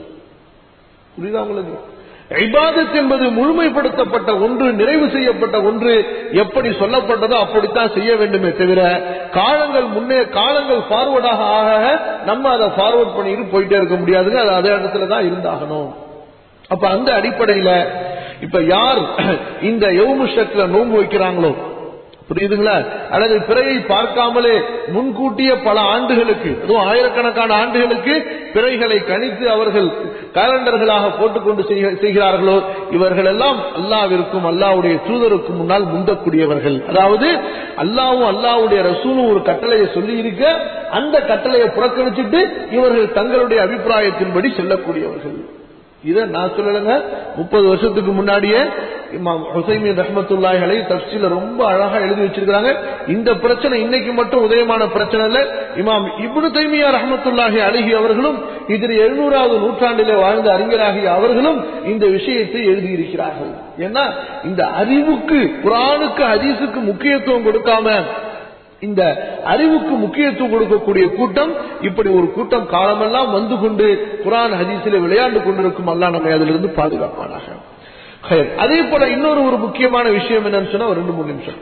புரியுதா உங்களுக்கு இபாதத் என்பது முழுமைப்படுத்தப்பட்ட ஒன்று நிறைவு செய்யப்பட்ட ஒன்று எப்படி சொல்லப்பட்டதோ அப்படித்தான் செய்ய வேண்டுமே தவிர காலங்கள் முன்னே காலங்கள் ஃபார்வர்டாக ஆக நம்ம அதை ஃபார்வர்ட் பண்ணிட்டு போயிட்டே இருக்க முடியாதுங்க அது அதே இடத்துல தான் இருந்தாகணும் அப்ப அந்த அடிப்படையில இப்ப யார் இந்த யவுமுஷத்துல நோன்பு வைக்கிறாங்களோ புரியுதுங்களா அல்லது பிறையை பார்க்காமலே முன்கூட்டிய பல ஆண்டுகளுக்கு அதுவும் ஆயிரக்கணக்கான ஆண்டுகளுக்கு பிறைகளை கணித்து அவர்கள் காலண்டர்களாக போட்டுக்கொண்டு செய்க- செய்கிறார்களோ இவர்கள் எல்லாம் அல்லாவிற்கும் அல்லாவுடைய தூதருக்கும் முன்னால் முந்தக்கூடியவர்கள் அதாவது அல்லாவும் அல்லாவுடைய ரசூலும் ஒரு கட்டளையை சொல்லி இருக்க அந்த கட்டளையை புறக்கணிச்சிட்டு இவர்கள் தங்களுடைய அபிப்பிராயத்தின்படி செல்லக்கூடியவர்கள் இதை நான் சொல்லலைங்க முப்பது வருஷத்துக்கு முன்னாடியே இமாம் ஹுசைமின் ரஹமத்துல்லாஹி அலை தப்சீல ரொம்ப அழகா எழுதி வச்சிருக்காங்க இந்த பிரச்சனை இன்னைக்கு மட்டும் உதயமான பிரச்சனை இல்ல இமாம் இப்னு தைமியா ரஹமத்துல்லாஹி அழகி அவர்களும் இதில் எழுநூறாவது நூற்றாண்டிலே வாழ்ந்த அறிஞராகிய அவர்களும் இந்த விஷயத்தை எழுதியிருக்கிறார்கள் ஏன்னா இந்த அறிவுக்கு குரானுக்கு ஹதீஸுக்கு முக்கியத்துவம் கொடுக்காம இந்த அறிவுக்கு முக்கியத்துவம் கொடுக்கக்கூடிய கூட்டம் இப்படி ஒரு கூட்டம் காலமெல்லாம் வந்து கொண்டு குரான் ஹதீஸில் விளையாண்டு கொண்டிருக்கும் அல்லா நம்மை அதிலிருந்து பாதுகாப்பானாக ஹைர். அதே போல இன்னொரு ஒரு முக்கியமான விஷயம் என்னன்னு சொன்னா ஒரு ரெண்டு மூணு நிமிஷம்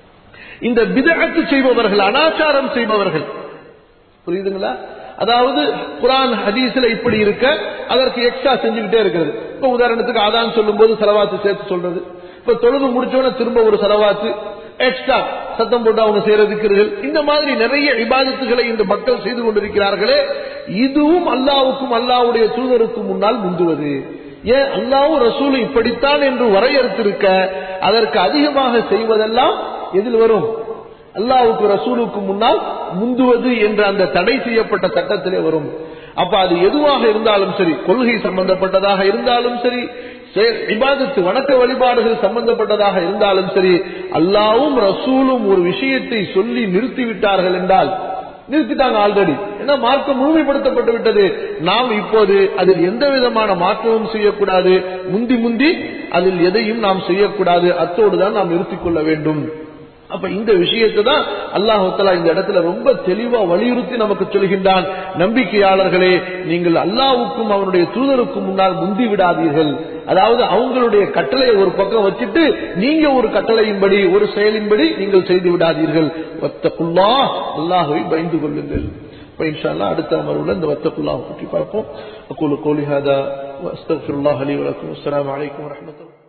இந்த பிதஅத்து செய்பவர்கள் அனாச்சாரம் செய்பவர்கள் புரியுதுங்களா அதாவது குரான் ஹதீஸ்ல இப்படி இருக்க அதற்கு எக்ஸ்ட்ரா செஞ்சுக்கிட்டே இருக்கிறது இப்ப உதாரணத்துக்கு அதான் சொல்லும்போது செலவாத்து சேர்த்து சொல்றது இப்ப தொழுது முடிச்சோட திரும்ப ஒரு செலவாத்து எக்ஸ்ட்ரா சத்தம் போட்டு அவங்க செய்யற திக்ருகள் இந்த மாதிரி நிறைய இபாதத்துகளை இந்த மக்கள் செய்து கொண்டிருக்கிறார்களே இதுவும் அல்லாவுக்கும் அல்லாவுடைய தூதருக்கும் முன்னால் முந்துவது ஏன் அல்லாவும் ரசூலும் இப்படித்தான் என்று வரையறுத்திருக்க அதற்கு அதிகமாக செய்வதெல்லாம் எதில் வரும் அல்லாவுக்கு ரசூலுக்கு முன்னால் முந்துவது என்ற அந்த தடை செய்யப்பட்ட சட்டத்திலே வரும் அப்ப அது எதுவாக இருந்தாலும் சரி கொள்கை சம்பந்தப்பட்டதாக இருந்தாலும் சரி செ- இபாதத்து வணக்க வழிபாடுகள் சம்பந்தப்பட்டதாக இருந்தாலும் சரி அல்லாவும் ரசூலும் ஒரு விஷயத்தை சொல்லி நிறுத்திவிட்டார்கள் என்றால் நிறுத்திட்டாங்க ஆல்ரெடி ஏன்னா மார்க்கம் முழுமைப்படுத்தப்பட்டு விட்டது நாம் இப்போது அதில் எந்த விதமான மாற்றமும் செய்யக்கூடாது முந்தி முந்தி அதில் எதையும் நாம் செய்யக்கூடாது அத்தோடு தான் நாம் நிறுத்திக் கொள்ள வேண்டும் அப்ப இந்த விஷயத்தை தான் அல்லாஹாலா இந்த இடத்துல ரொம்ப தெளிவா வலியுறுத்தி நமக்கு சொல்கின்றான் நம்பிக்கையாளர்களே நீங்கள் அல்லாவுக்கும் அவனுடைய தூதருக்கும் முன்னால் முந்தி விடாதீர்கள் அதாவது அவங்களுடைய கட்டளையை ஒரு பக்கம் வச்சுட்டு நீங்க ஒரு கட்டளையின்படி ஒரு செயலின்படி நீங்கள் செய்து விடாதீர்கள் வத்தகுல்லா அல்லாஹுவை பயந்து கொள்ளுங்கள் இப்ப இன்ஷா அல்லாஹ் அடுத்த அமர்வுல இந்த வத்தகுல்லாவை பற்றி பார்ப்போம் அக்கூலு கோலி ஹாதா அஸ்தக்ஃபிருல்லாஹ் அலி வலக்கும் அஸ்ஸலாமு அலைக்கும் வரஹ்மத்துல்லாஹி